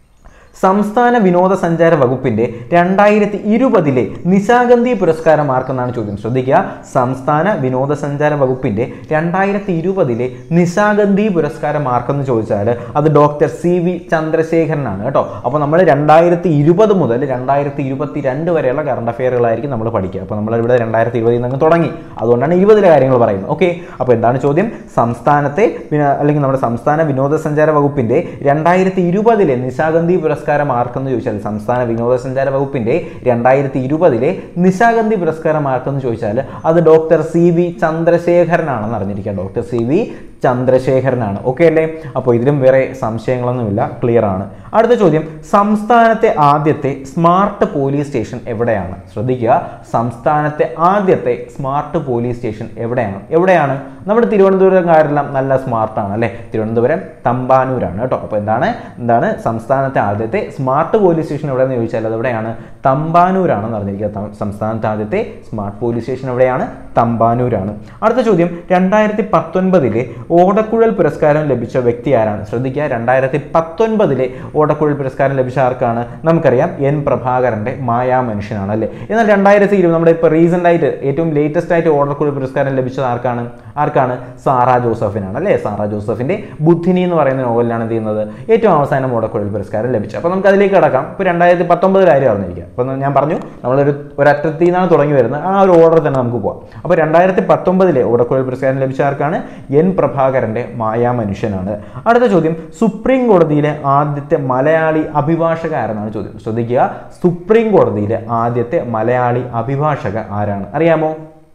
സംസ്ഥാന വിനോദസഞ്ചാര വകുപ്പിന്റെ രണ്ടായിരത്തി ഇരുപതിലെ നിശാഗന്ധി പുരസ്കാരം ആർക്കെന്നാണ് ചോദ്യം ശ്രദ്ധിക്കുക സംസ്ഥാന വിനോദസഞ്ചാര വകുപ്പിന്റെ രണ്ടായിരത്തി ഇരുപതിലെ നിശാഗന്ധി പുരസ്കാരം ആർക്കെന്ന് ചോദിച്ചാൽ അത് ഡോക്ടർ സി വി ചന്ദ്രശേഖരനാണ് കേട്ടോ അപ്പോൾ നമ്മൾ രണ്ടായിരത്തി ഇരുപത് മുതൽ രണ്ടായിരത്തി ഇരുപത്തി രണ്ട് വരെയുള്ള കറണ്ട് അഫെയറുകളായിരിക്കും നമ്മൾ പഠിക്കുക അപ്പോൾ നമ്മൾ ഇവിടെ രണ്ടായിരത്തി ഇരുപതിൽ നിന്ന് തുടങ്ങി അതുകൊണ്ടാണ് ഇരുപതിലെ കാര്യങ്ങൾ പറയുന്നത് ഓക്കെ അപ്പോൾ എന്താണ് ചോദ്യം സംസ്ഥാനത്തെ വിന- അല്ലെങ്കിൽ നമ്മുടെ സംസ്ഥാന വിനോദസഞ്ചാര വകുപ്പിന്റെ രണ്ടായിരത്തി ഇരുപതിലെ നിശാഗന്ധി പുരസ്കാരം ആർക്കെന്ന് ചോദിച്ചാൽ സംസ്ഥാന വിനോദസഞ്ചാര വകുപ്പിന്റെ രണ്ടായിരത്തി ഇരുപതിലെ നിശാഗന്ധി പുരസ്കാരം ആർക്കെന്ന് ചോദിച്ചാൽ അത് ഡോക്ടർ സി വി ചന്ദ്രശേഖരനാണെന്ന് അറിഞ്ഞിരിക്കുക ഡോക്ടർ സി വി ചന്ദ്രശേഖരനാണ് ഓക്കെ അല്ലേ അപ്പോൾ ഇതിലും വേറെ സംശയങ്ങളൊന്നുമില്ല ക്ലിയർ ആണ് അടുത്ത ചോദ്യം സംസ്ഥാനത്തെ ആദ്യത്തെ സ്മാർട്ട് പോലീസ് സ്റ്റേഷൻ എവിടെയാണ് ശ്രദ്ധിക്കുക സംസ്ഥാനത്തെ ആദ്യത്തെ സ്മാർട്ട് പോലീസ് സ്റ്റേഷൻ എവിടെയാണ് എവിടെയാണ് നമ്മുടെ തിരുവനന്തപുരംകാരെല്ലാം നല്ല സ്മാർട്ടാണ് അല്ലേ തിരുവനന്തപുരം തമ്പാനൂരാണ് കേട്ടോ അപ്പോൾ എന്താണ് എന്താണ് സംസ്ഥാനത്തെ ആദ്യത്തെ സ്മാർട്ട് പോലീസ് സ്റ്റേഷൻ എവിടെയെന്ന് ചോദിച്ചാൽ അത് എവിടെയാണ് തമ്പാനൂരാണെന്ന് അറിഞ്ഞിരിക്കുക ത- സംസ്ഥാനത്തെ ആദ്യത്തെ സ്മാർട്ട് പോലീസ് സ്റ്റേഷൻ എവിടെയാണ് തമ്പാനൂരാണ് അടുത്ത ചോദ്യം രണ്ടായിരത്തി പത്തൊൻപതിലെ ഓടക്കുഴൽ പുരസ്കാരം ലഭിച്ച വ്യക്തി ആരാണ് ശ്രദ്ധിക്കുക രണ്ടായിരത്തി പത്തൊൻപതിലെ ഓടക്കുഴൽ പുരസ്കാരം ലഭിച്ച ആർക്കാണ് നമുക്കറിയാം എൻ പ്രഭാകരന്റെ മായാ മനുഷ്യനാണ് അല്ലേ എന്നാൽ രണ്ടായിരത്തി ഇരുപത് നമ്മുടെ ഇപ്പോൾ റീസെന്റ് ആയിട്ട് ഏറ്റവും ലേറ്റസ്റ്റ് ആയിട്ട് ഓടക്കുഴൽ പുരസ്കാരം ലഭിച്ചത് ആർക്കാണ് ആർക്കാണ് സാറ ജോസഫിനാണ് അല്ലേ സാറ ജോസഫിന്റെ ബുദ്ധിനി എന്ന് പറയുന്ന നോവലിലാണ് എന്ത് ചെയ്യുന്നത് ഏറ്റവും അവസാനം ഓടക്കുഴൽ പുരസ്കാരം ലഭിച്ചത് അപ്പോൾ നമുക്ക് അതിലേക്ക് കടക്കാം ഇപ്പോൾ രണ്ടായിരത്തി പത്തൊമ്പത് കാര്യം അറിഞ്ഞിരിക്കുക അപ്പോൾ ഞാൻ പറഞ്ഞു നമ്മളൊരു ഒരറ്റത്തിൽ നിന്നാണ് തുടങ്ങി വരുന്നത് ആ ഒരു ഓർഡർ തന്നെ നമുക്ക് പോവാം അപ്പോൾ രണ്ടായിരത്തി പത്തൊമ്പതിലെ ഓടക്കുഴൽ പുരസ്കാരം ലഭിച്ച ആർക്കാണ് എൻ പ്രഭാകരന്റെ മായാ മനുഷ്യനാണ് അടുത്ത ചോദ്യം സുപ്രീം കോടതിയിലെ ആദ്യത്തെ മലയാളി അഭിഭാഷക ആരെന്നാണ് ചോദ്യം ശ്രദ്ധിക്കുക സുപ്രീം കോടതിയിലെ ആദ്യത്തെ മലയാളി അഭിഭാഷക ആരാണ് അറിയാമോ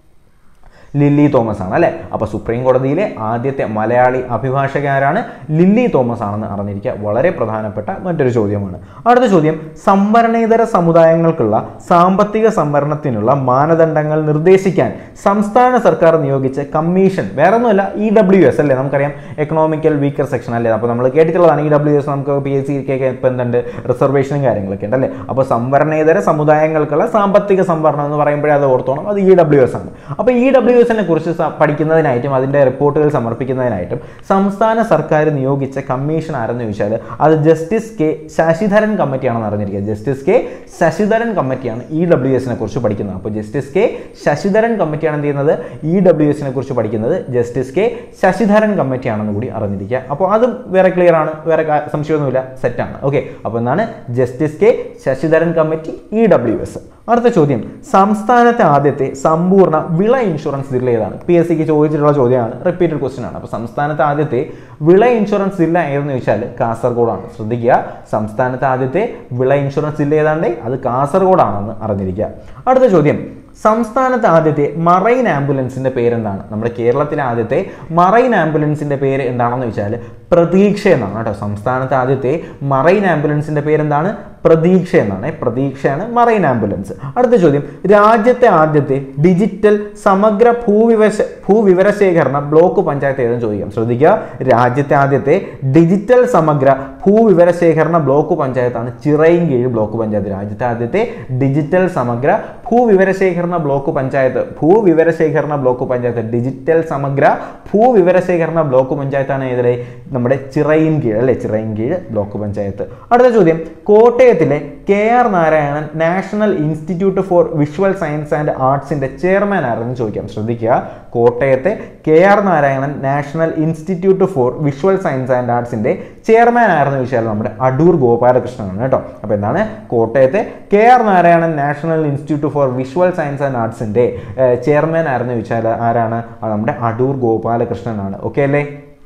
ലില്ലി തോമസ് ആണ് അല്ലേ അപ്പോൾ സുപ്രീം കോടതിയിലെ ആദ്യത്തെ മലയാളി അഭിഭാഷക ആരാണ് ലില്ലി തോമസ് ആണെന്ന് അറിഞ്ഞിരിക്കുക വളരെ പ്രധാനപ്പെട്ട മറ്റൊരു ചോദ്യമാണ് അടുത്ത ചോദ്യം സംവരണേതര സമുദായങ്ങൾക്കുള്ള സാമ്പത്തിക സംവരണത്തിനുള്ള മാനദണ്ഡങ്ങൾ നിർദ്ദേശിക്കാൻ സംസ്ഥാന സർക്കാർ നിയോഗിച്ച കമ്മീഷൻ വേറൊന്നുമല്ല ഇ ഡബ്ല്യു എസ് അല്ലേ നമുക്കറിയാം എക്കണോമിക്കൽ വീക്കർ സെക്ഷൻ അല്ലേ അപ്പോൾ നമ്മൾ കേട്ടിട്ടുള്ളതാണ് ഇ ഡബ്ല്യു എസ് നമുക്ക് പി എസ് സിക്കൊക്കെ ഇപ്പം എന്തുണ്ട് റിസർവേഷനും കാര്യങ്ങളൊക്കെ ഉണ്ട് അല്ലേ അപ്പോൾ സംവരണേതര സമുദായങ്ങൾക്കുള്ള സാമ്പത്തിക സംവരണം എന്ന് പറയുമ്പോഴേ അത് ഓർത്തോണം അത് ഇ ഡബ്ല്യു എസ് ആണ് അപ്പോൾ ഇ ഡബ്ല്യു എസിനെ കുറിച്ച് സ- പഠിക്കുന്നതിനായിട്ടും അതിൻ്റെ റിപ്പോർട്ടുകൾ സമർപ്പിക്കുന്നതിനായിട്ടും സംസ്ഥാന സർക്കാർ നിയോഗിച്ച കമ്മീഷൻ ആരെന്ന് ചോദിച്ചാൽ അത് ജസ്റ്റിസ് കെ ശശിധരൻ കമ്മിറ്റിയാണെന്ന് അറിഞ്ഞിരിക്കുക ജസ്റ്റിസ് കെ ശശിധരൻ കമ്മിറ്റിയാണ് ഇ ഡബ്ല്യു എസിനെ കുറിച്ച് പഠിക്കുന്നത് അപ്പോൾ ജസ്റ്റിസ് കെ ശശിധരൻ കമ്മിറ്റിയാണ് എന്ത് ചെയ്യുന്നത് ഇ ഡബ്ല്യു എസിനെ കുറിച്ച് പഠിക്കുന്നത് ജസ്റ്റിസ് കെ ശശിധരൻ കമ്മിറ്റിയാണെന്ന് കൂടി അറിഞ്ഞിരിക്കുക അപ്പോൾ അതും വേറെ ക്ലിയർ ആണ് വേറെ കാ- സംശയമൊന്നുമില്ല സെറ്റാണ് ഓക്കെ അപ്പോൾ എന്താണ് justice K Sasidharan committee E W S അടുത്ത ചോദ്യം സംസ്ഥാനത്തെ ആദ്യത്തെ സമ്പൂർണ്ണ വിള ഇൻഷുറൻസ് ജില്ല ഏതാണ് പി എസ് സിക്ക് ചോദിച്ചിട്ടുള്ള ചോദ്യമാണ് റിപ്പീറ്റഡ് ക്വസ്റ്റ്യൻ ആണ് അപ്പോൾ സംസ്ഥാനത്തെ ആദ്യത്തെ വിള ഇൻഷുറൻസ് ജില്ല ഏതെന്ന് ചോദിച്ചാൽ കാസർഗോഡാണ് ശ്രദ്ധിക്കുക സംസ്ഥാനത്തെ ആദ്യത്തെ വിള ഇൻഷുറൻസ് ജില്ല ഏതാണ്ട് അത് കാസർഗോഡാണെന്ന് അറിഞ്ഞിരിക്കുക അടുത്ത ചോദ്യം സംസ്ഥാനത്തെ ആദ്യത്തെ മറൈൻ ആംബുലൻസിന്റെ പേരെന്താണ് നമ്മുടെ കേരളത്തിലെ ആദ്യത്തെ മറൈൻ ആംബുലൻസിന്റെ പേര് എന്താണെന്ന് വെച്ചാൽ പ്രതീക്ഷ എന്നാണ് കേട്ടോ സംസ്ഥാനത്തെ ആദ്യത്തെ മറൈൻ ആംബുലൻസിന്റെ പേരെന്താണ് പ്രതീക്ഷ എന്നാണ് പ്രതീക്ഷയാണ് മറൈൻ ആംബുലൻസ് അടുത്ത ചോദ്യം രാജ്യത്തെ ആദ്യത്തെ ഡിജിറ്റൽ സമഗ്ര ഭൂവിവശ ഭൂവിവരശേഖരണ ബ്ലോക്ക് പഞ്ചായത്ത് ഏതെന്ന് ചോദിക്കാം ശ്രദ്ധിക്കുക രാജ്യത്തെ ആദ്യത്തെ ഡിജിറ്റൽ സമഗ്ര ഭൂവിവരശേഖരണ ബ്ലോക്ക് പഞ്ചായത്താണ് ചിറയിൻകീഴ് ബ്ലോക്ക് പഞ്ചായത്ത് രാജ്യത്തെ ആദ്യത്തെ ഡിജിറ്റൽ സമഗ്ര ഭൂവിവരശേഖരണ ബ്ലോക്ക് പഞ്ചായത്ത് ഭൂവിവരശേഖരണ ബ്ലോക്ക് പഞ്ചായത്ത് ഡിജിറ്റൽ സമഗ്ര ഭൂവിവരശേഖരണ ബ്ലോക്ക് പഞ്ചായത്താണ് ഏതിലെ നമ്മുടെ ചിറയിൻകീഴ് അല്ലെ ചിറയിൻകീഴ് ബ്ലോക്ക് പഞ്ചായത്ത് അടുത്ത ചോദ്യം കോട്ടയത്തിലെ K R Narayanan national institute for visual science and ആർട്സിന്റെ ചെയർമാൻ ആരെന്ന് ചോദിക്കാം ശ്രദ്ധിക്കുക കോട്ടയത്തെ K R Narayanan national institute for visual science and ആർട്സിന്റെ ചെയർമാൻ ആരെന്ന് ചോദിച്ചാൽ നമ്മുടെ അടൂർ ഗോപാലകൃഷ്ണനാണ് കേട്ടോ അപ്പോൾ എന്താണ് കോട്ടയത്തെ K R Narayanan national institute for visual science and ആർട്സിന്റെ ചെയർമാൻ ആരെന്ന് ചോദിച്ചാൽ ആരാണ് അത് നമ്മുടെ അടൂർ ഗോപാലകൃഷ്ണനാണ് ഓക്കെ അല്ലേ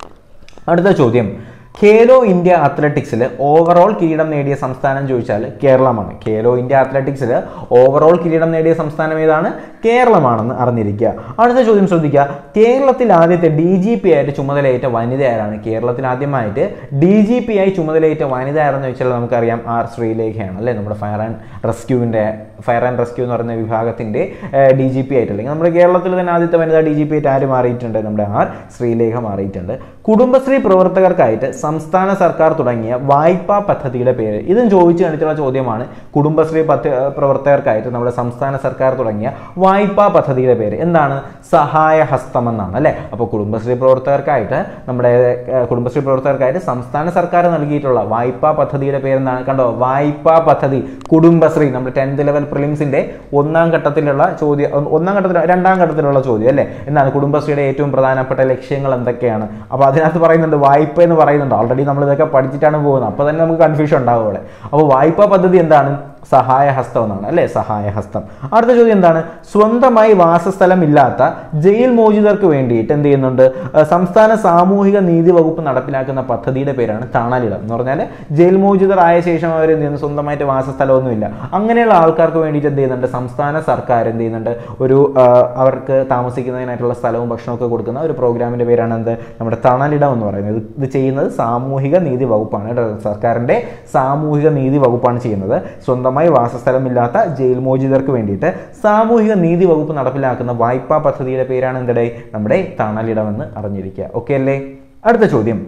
അടുത്ത ചോദ്യം ഖേലോ ഇന്ത്യ അത്ലറ്റിക്സിൽ ഓവറോൾ കിരീടം നേടിയ സംസ്ഥാനം ചോദിച്ചാൽ കേരളമാണ് ഖേലോ ഇന്ത്യ അത്ലറ്റിക്സിൽ ഓവറോൾ കിരീടം നേടിയ സംസ്ഥാനം ഏതാണ് കേരളമാണെന്ന് അറിഞ്ഞിരിക്കുക അടുത്ത ചോദ്യം ശ്രദ്ധിക്കുക കേരളത്തിൽ ആദ്യത്തെ ഡി ജി പി ആയിട്ട് ചുമതലയേറ്റ വനിത ആരാണ് കേരളത്തിൽ ആദ്യമായിട്ട് ഡി ജി പി ആയി ചുമതലയേറ്റ വനിത ആരെന്ന് വെച്ചാൽ നമുക്കറിയാം ആർ ശ്രീലേഖയാണ് അല്ലേ നമ്മുടെ ഫയർ ആൻഡ് റെസ്ക്യൂവിൻ്റെ ഫയർ ആൻഡ് റെസ്ക്യൂ എന്ന് പറയുന്ന വിഭാഗത്തിൻ്റെ ഡി ജി പി ആയിട്ട് അല്ലെങ്കിൽ നമ്മുടെ കേരളത്തിൽ തന്നെ ആദ്യത്തെ വനിതാ ഡി ജി പി ആയിട്ട് ആര് മാറിയിട്ടുണ്ട് നമ്മുടെ ആർ ശ്രീലേഖ മാറിയിട്ടുണ്ട് കുടുംബശ്രീ പ്രവർത്തകർക്കായിട്ട് സംസ്ഥാന സർക്കാർ തുടങ്ങിയ വായ്പാ പദ്ധതിയുടെ പേര് ഇതും ചോദിച്ചു കണ്ടിട്ടുള്ള ചോദ്യമാണ് കുടുംബശ്രീ പദ്ധ പ്രവർത്തകർക്കായിട്ട് നമ്മുടെ സംസ്ഥാന സർക്കാർ തുടങ്ങിയ വായ്പാ പദ്ധതിയുടെ പേര് എന്താണ് സഹായ ഹസ്തം എന്നാണ് അല്ലേ അപ്പോൾ കുടുംബശ്രീ പ്രവർത്തകർക്കായിട്ട് നമ്മുടെ ഏർ, കുടുംബശ്രീ പ്രവർത്തകർക്കായിട്ട് സംസ്ഥാന സർക്കാർ നൽകിയിട്ടുള്ള വായ്പാ പദ്ധതിയുടെ പേരെന്താണ് കണ്ടോ വായ്പാ പദ്ധതി കുടുംബശ്രീ നമ്മുടെ ടെൻത്ത് ലെവൽ പ്രിലിംസിന്റെ ഒന്നാം ഘട്ടത്തിലുള്ള ചോദ്യം ഒ- ഒന്നാം ഘട്ടത്തിൽ രണ്ടാം ഘട്ടത്തിലുള്ള ചോദ്യം അല്ലേ എന്താണ് കുടുംബശ്രീയുടെ ഏറ്റവും പ്രധാനപ്പെട്ട ലക്ഷ്യങ്ങൾ എന്തൊക്കെയാണ് അപ്പോൾ അതിനകത്ത് പറയുന്നുണ്ട് വായ്പ എന്ന് പറയുന്നുണ്ട് ഓൾറെഡി നമ്മൾ ഇതൊക്കെ പഠിച്ചിട്ടാണ് പോകുന്നത് അപ്പോൾ തന്നെ നമുക്ക് കൺഫ്യൂഷൻ ഉണ്ടാവും അവിടെ അപ്പോൾ വായ്പാ പദ്ധതി എന്താണ് സഹായഹസ്തം എന്നാണ് അല്ലേ സഹായഹസ്തം അടുത്ത ചോദ്യം എന്താണ് സ്വന്തമായി വാസസ്ഥലം ഇല്ലാത്ത ജയിൽ മോചിതർക്ക് വേണ്ടിയിട്ട് എന്ത് ചെയ്യുന്നുണ്ട് അഹ് സംസ്ഥാന സാമൂഹിക നീതി വകുപ്പ് നടപ്പിലാക്കുന്ന പദ്ധതിയുടെ പേരാണ് താണാലിടം എന്ന് പറഞ്ഞാൽ ജയിൽ മോചിതർ ആയ ശേഷം അവർ എന്ത് ചെയ്യുന്നു സ്വന്തമായിട്ട് വാസസ്ഥലമൊന്നുമില്ല അങ്ങനെയുള്ള ആൾക്കാർക്ക് വേണ്ടിയിട്ട് എന്ത് ചെയ്യുന്നുണ്ട് സംസ്ഥാന സർക്കാർ എന്ത് ചെയ്യുന്നുണ്ട് ഒരു ആഹ്, അവർക്ക് താമസിക്കുന്നതിനായിട്ടുള്ള സ്ഥലവും ഭക്ഷണമൊക്കെ കൊടുക്കുന്ന ഒരു പ്രോഗ്രാമിന്റെ പേരാണ് എന്ത് നമ്മുടെ തണലിടം എന്ന് പറയുന്നത് ഇത് ഇത് ചെയ്യുന്നത് സാമൂഹിക നീതി വകുപ്പാണ് കേട്ടോ സർക്കാരിന്റെ സാമൂഹിക നീതി വകുപ്പാണ് ചെയ്യുന്നത് സ്വന്തമായി വാസസ്ഥലമില്ലാത്ത ജയിൽ മോചിതർക്ക് വേണ്ടിയിട്ട് സാമൂഹിക നീതി വകുപ്പ് നടപ്പിലാക്കുന്ന വായ്പാ പദ്ധതിയുടെ പേരാണ് എന്തിടെ നമ്മുടെ തണലിടം എന്ന് അറിഞ്ഞിരിക്കുക ഓക്കെ അല്ലേ അടുത്ത ചോദ്യം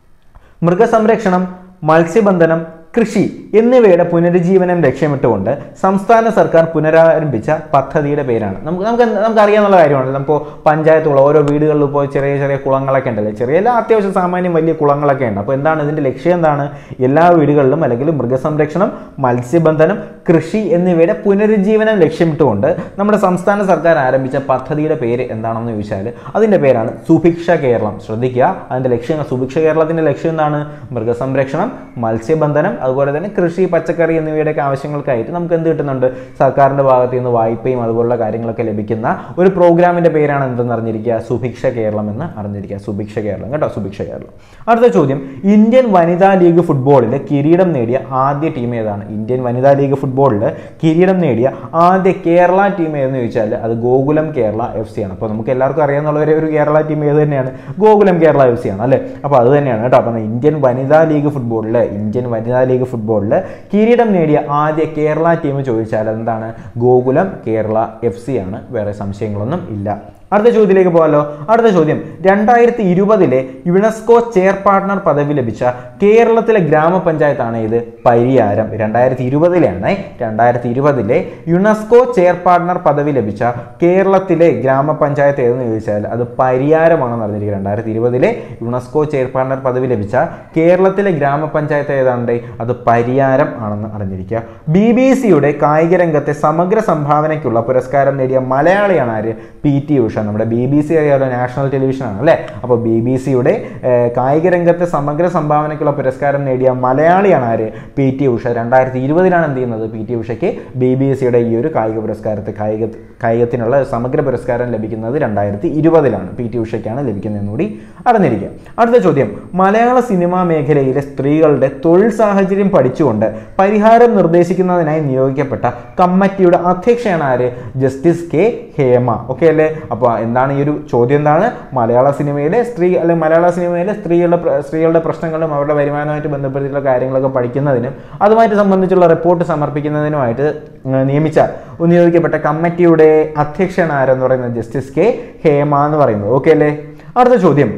മൃഗസംരക്ഷണം മത്സ്യബന്ധനം കൃഷി എന്നിവയുടെ പുനരുജ്ജീവനം ലക്ഷ്യമിട്ടുകൊണ്ട് സംസ്ഥാന സർക്കാർ പുനരാരംഭിച്ച പദ്ധതിയുടെ പേരാണ് നമുക്ക് നമുക്ക് എന്ത് നമുക്ക് അറിയാവുന്ന കാര്യമാണ് നമുക്ക് പഞ്ചായത്തുകൾ ഓരോ വീടുകളിൽ പോയി ചെറിയ ചെറിയ കുളങ്ങളൊക്കെ ഉണ്ടല്ലോ ചെറിയ എല്ലാ അത്യാവശ്യം സാമാന്യം വലിയ കുളങ്ങളൊക്കെ ഉണ്ട് അപ്പോൾ എന്താണ് ഇതിന്റെ ലക്ഷ്യം എന്താണ് എല്ലാ വീടുകളിലും അല്ലെങ്കിൽ മൃഗസംരക്ഷണം മത്സ്യബന്ധനം കൃഷി എന്നിവയുടെ പുനരുജ്ജീവനം ലക്ഷ്യമിട്ടുകൊണ്ട് നമ്മുടെ സംസ്ഥാന സർക്കാർ ആരംഭിച്ച പദ്ധതിയുടെ പേര് എന്താണെന്ന് ചോദിച്ചാൽ അതിന്റെ പേരാണ് സുഭിക്ഷ കേരളം ശ്രദ്ധിക്കുക അതിന്റെ ലക്ഷ്യങ്ങൾ സുഭിക്ഷ കേരളത്തിന്റെ ലക്ഷ്യം എന്താണ് മൃഗസംരക്ഷണം മത്സ്യബന്ധനം അതുപോലെ തന്നെ കൃഷി പച്ചക്കറി എന്നിവയുടെയൊക്കെ ആവശ്യങ്ങൾക്കായിട്ട് നമുക്ക് എന്ത് കിട്ടുന്നുണ്ട് സർക്കാരിന്റെ ഭാഗത്ത് നിന്ന് വായ്പയും അതുപോലുള്ള കാര്യങ്ങളൊക്കെ ലഭിക്കുന്ന ഒരു പ്രോഗ്രാമിന്റെ പേരാണ് എന്തെന്ന് അറിഞ്ഞിരിക്കുക സുഭിക്ഷ കേരളം എന്ന് അറിഞ്ഞിരിക്കുക സുഭിക്ഷ കേരളം കേട്ടോ സുഭിക്ഷ കേരളം അടുത്ത ചോദ്യം ഇന്ത്യൻ വനിതാ ലീഗ് ഫുട്ബോളിൽ കിരീടം നേടിയ ആദ്യ ടീം ഏതാണ് ഇന്ത്യൻ വനിതാ ലീഗ് ഫുട്ബോളിൽ കിരീടം നേടിയ ആദ്യ കേരള ടീം ഏതെന്ന് ചോദിച്ചാൽ അത് ഗോകുലം കേരള എഫ് സി ആണ് അപ്പോൾ നമുക്ക് എല്ലാവർക്കും അറിയാവുന്ന ഒരു കേരള ടീം ഏത് തന്നെയാണ് ഗോകുലം കേരള എഫ് സി ആണ് അല്ലേ അപ്പോൾ അത് തന്നെയാണ് കേട്ടോ അപ്പോൾ ഇന്ത്യൻ വനിതാ ലീഗ് ഫുട്ബോളിൽ ഇന്ത്യൻ വനിതാ ലീഗ് ഫുട്ബോളിൽ കിരീടം നേടിയ ആദ്യ കേരള ടീം ചോദിച്ചാൽ എന്താണ് ഗോകുലം കേരള എഫ് സി ആണ് വേറെ സംശയങ്ങളൊന്നും ഇല്ല അടുത്ത ചോദ്യത്തിലേക്ക് പോകാമല്ലോ അടുത്ത ചോദ്യം രണ്ടായിരത്തി ഇരുപതിലെ യുനെസ്കോ ചെയർ പാർട്ണർ പദവി ലഭിച്ച കേരളത്തിലെ ഗ്രാമപഞ്ചായത്താണ് ഇത് പരിയാരം രണ്ടായിരത്തി ഇരുപതിലാണ് രണ്ടായിരത്തി ഇരുപതിലെ യുനെസ്കോ ചെയർ പാർട്ണർ പദവി ലഭിച്ച കേരളത്തിലെ ഗ്രാമപഞ്ചായത്ത് ഏതെന്ന് ചോദിച്ചാൽ അത് പരിയാരമാണെന്ന് അറിഞ്ഞിരിക്കുക രണ്ടായിരത്തി ഇരുപതിലെ യുനെസ്കോ ചെയർ പാർട്ണർ പദവി ലഭിച്ച കേരളത്തിലെ ഗ്രാമപഞ്ചായത്ത് ഏതാണ്ട് അത് പരിയാരം ആണെന്ന് അറിഞ്ഞിരിക്കുക ബി ബി സിയുടെ കായിക രംഗത്തെ സമഗ്ര സംഭാവനയ്ക്കുള്ള പുരസ്കാരം നേടിയ മലയാളിയാണ് ആര് പി ടി ഉഷ നമ്മുടെ ബി ബി സി അറിയാലോ നാഷണൽ ടെലിവിഷൻ ആണ് അല്ലേ അപ്പോൾ ബി ബി സിയുടെ കായിക രംഗത്തെ സമഗ്ര സംഭാവനയ്ക്കുള്ള പുരസ്കാരം നേടിയ മലയാളിയാണ് ആര് പി ടി ഉഷ രണ്ടായിരത്തി ഇരുപതിലാണ് എന്ത് ചെയ്യുന്നത് പി ടി ഉഷയ്ക്ക് ബി ബി സിയുടെ ഈ ഒരു കായിക പുരസ്കാരത്തെ കായിക കായികത്തിനുള്ള സമഗ്ര പുരസ്കാരം ലഭിക്കുന്നത് രണ്ടായിരത്തി ഇരുപതിലാണ് പി ടി ഉഷയ്ക്കാണ് ലഭിക്കുന്നതെന്ന് കൂടി അറിഞ്ഞിരിക്കുക അടുത്ത ചോദ്യം മലയാള സിനിമാ മേഖലയിലെ സ്ത്രീകളുടെ തൊഴിൽ സാഹചര്യം പഠിച്ചുകൊണ്ട് പരിഹാരം നിർദ്ദേശിക്കുന്നതിനായി നിയോഗിക്കപ്പെട്ട കമ്മിറ്റിയുടെ അധ്യക്ഷയാണ് ആര് ജസ്റ്റിസ് കെ ഹേമ ഓക്കെ അല്ലേ അപ്പോൾ എന്താണ് ഈ ഒരു ചോദ്യം എന്താണ് മലയാള സിനിമയിലെ സ്ത്രീ അല്ലെങ്കിൽ മലയാള സിനിമയിലെ സ്ത്രീകളുടെ പ്ര- സ്ത്രീകളുടെ പ്രശ്നങ്ങളും അവരുടെ വരുമാനമായിട്ട് ബന്ധപ്പെടുത്തിയിട്ടുള്ള കാര്യങ്ങളൊക്കെ പഠിക്കുന്നതിനും അതുമായിട്ട് സംബന്ധിച്ചുള്ള റിപ്പോർട്ട് സമർപ്പിക്കുന്നതിനുമായിട്ട് ഉം, നിയമിച്ച നിയോഗിക്കപ്പെട്ട കമ്മിറ്റിയുടെ അധ്യക്ഷൻ ആരെന്ന് പറയുന്നത് ജസ്റ്റിസ് കെ ഹേമ എന്ന് പറയുന്നത് ഓക്കെ അല്ലേ അടുത്ത ചോദ്യം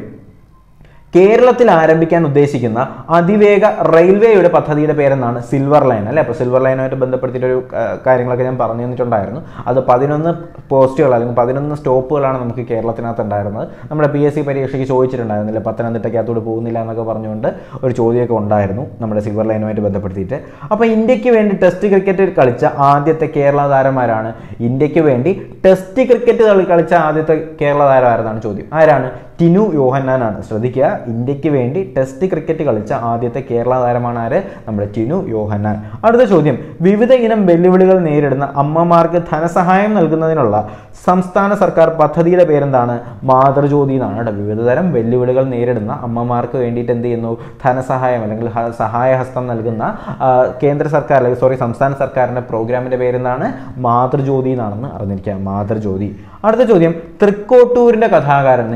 കേരളത്തിൽ ആരംഭിക്കാൻ ഉദ്ദേശിക്കുന്ന അതിവേഗ റെയിൽവേയുടെ പദ്ധതിയുടെ പേരെന്നാണ് സിൽവർ ലൈൻ അല്ലേ അപ്പോൾ സിൽവർ ലൈനുമായിട്ട് ബന്ധപ്പെടുത്തിയിട്ടൊരു ആ, കാര്യങ്ങളൊക്കെ ഞാൻ പറഞ്ഞു തന്നിട്ടുണ്ടായിരുന്നു അത് പതിനൊന്ന് പോസ്റ്റുകൾ അല്ലെങ്കിൽ പതിനൊന്ന് സ്റ്റോപ്പുകളാണ് നമുക്ക് കേരളത്തിനകത്ത് ഉണ്ടായിരുന്നത് നമ്മുടെ പി എസ് സി പരീക്ഷയ്ക്ക് ചോദിച്ചിട്ടുണ്ടായിരുന്നില്ല പത്തനംതിട്ടയ്ക്കകത്തോട് പോകുന്നില്ല എന്നൊക്കെ പറഞ്ഞുകൊണ്ട് ഒരു ചോദ്യമൊക്കെ ഉണ്ടായിരുന്നു നമ്മുടെ സിൽവർ ലൈനുമായിട്ട് ബന്ധപ്പെടുത്തിയിട്ട് അപ്പോൾ ഇന്ത്യക്ക് വേണ്ടി ടെസ്റ്റ് ക്രിക്കറ്റ് കളിച്ച ആദ്യത്തെ കേരള താരമാരാണ് ഇന്ത്യക്ക് വേണ്ടി ടെസ്റ്റ് ക്രിക്കറ്റ് കളി കളിച്ച ആദ്യത്തെ കേരള താരം ആരെന്നാണ് ചോദ്യം ആരാണ് ടിനു യോഹന്നാനാണ് ശ്രദ്ധിക്കുക ഇന്ത്യക്ക് വേണ്ടി ടെസ്റ്റ് ക്രിക്കറ്റ് കളിച്ച ആദ്യത്തെ കേരള താരമാണ് ആര് നമ്മുടെ ടിനു യോഹന്നാൻ അടുത്ത ചോദ്യം വിവിധ ഇനം വെല്ലുവിളികൾ നേരിടുന്ന അമ്മമാർക്ക് ധനസഹായം നൽകുന്നതിനുള്ള സംസ്ഥാന സർക്കാർ പദ്ധതിയുടെ പേരെന്താണ് മാതൃജ്യോതി എന്നാണ് കേട്ടോ വിവിധ തരം വെല്ലുവിളികൾ നേരിടുന്ന അമ്മമാർക്ക് വേണ്ടിയിട്ട് എന്ത് ചെയ്യുന്നു ധനസഹായം അല്ലെങ്കിൽ ഹ- സഹായഹസ്തം നൽകുന്ന ആ, കേന്ദ്ര സർക്കാർ അല്ലെങ്കിൽ സോറി സംസ്ഥാന സർക്കാരിന്റെ പ്രോഗ്രാമിന്റെ പേരെന്താണ് മാതൃജ്യോതി എന്നാണെന്ന് അറിഞ്ഞിരിക്കുക മാതൃജ്യോതി അടുത്ത ചോദ്യം തൃക്കോട്ടൂരിന്റെ കഥാകാരൻ നിങ്ങൾക്ക് എല്ലാവർക്കും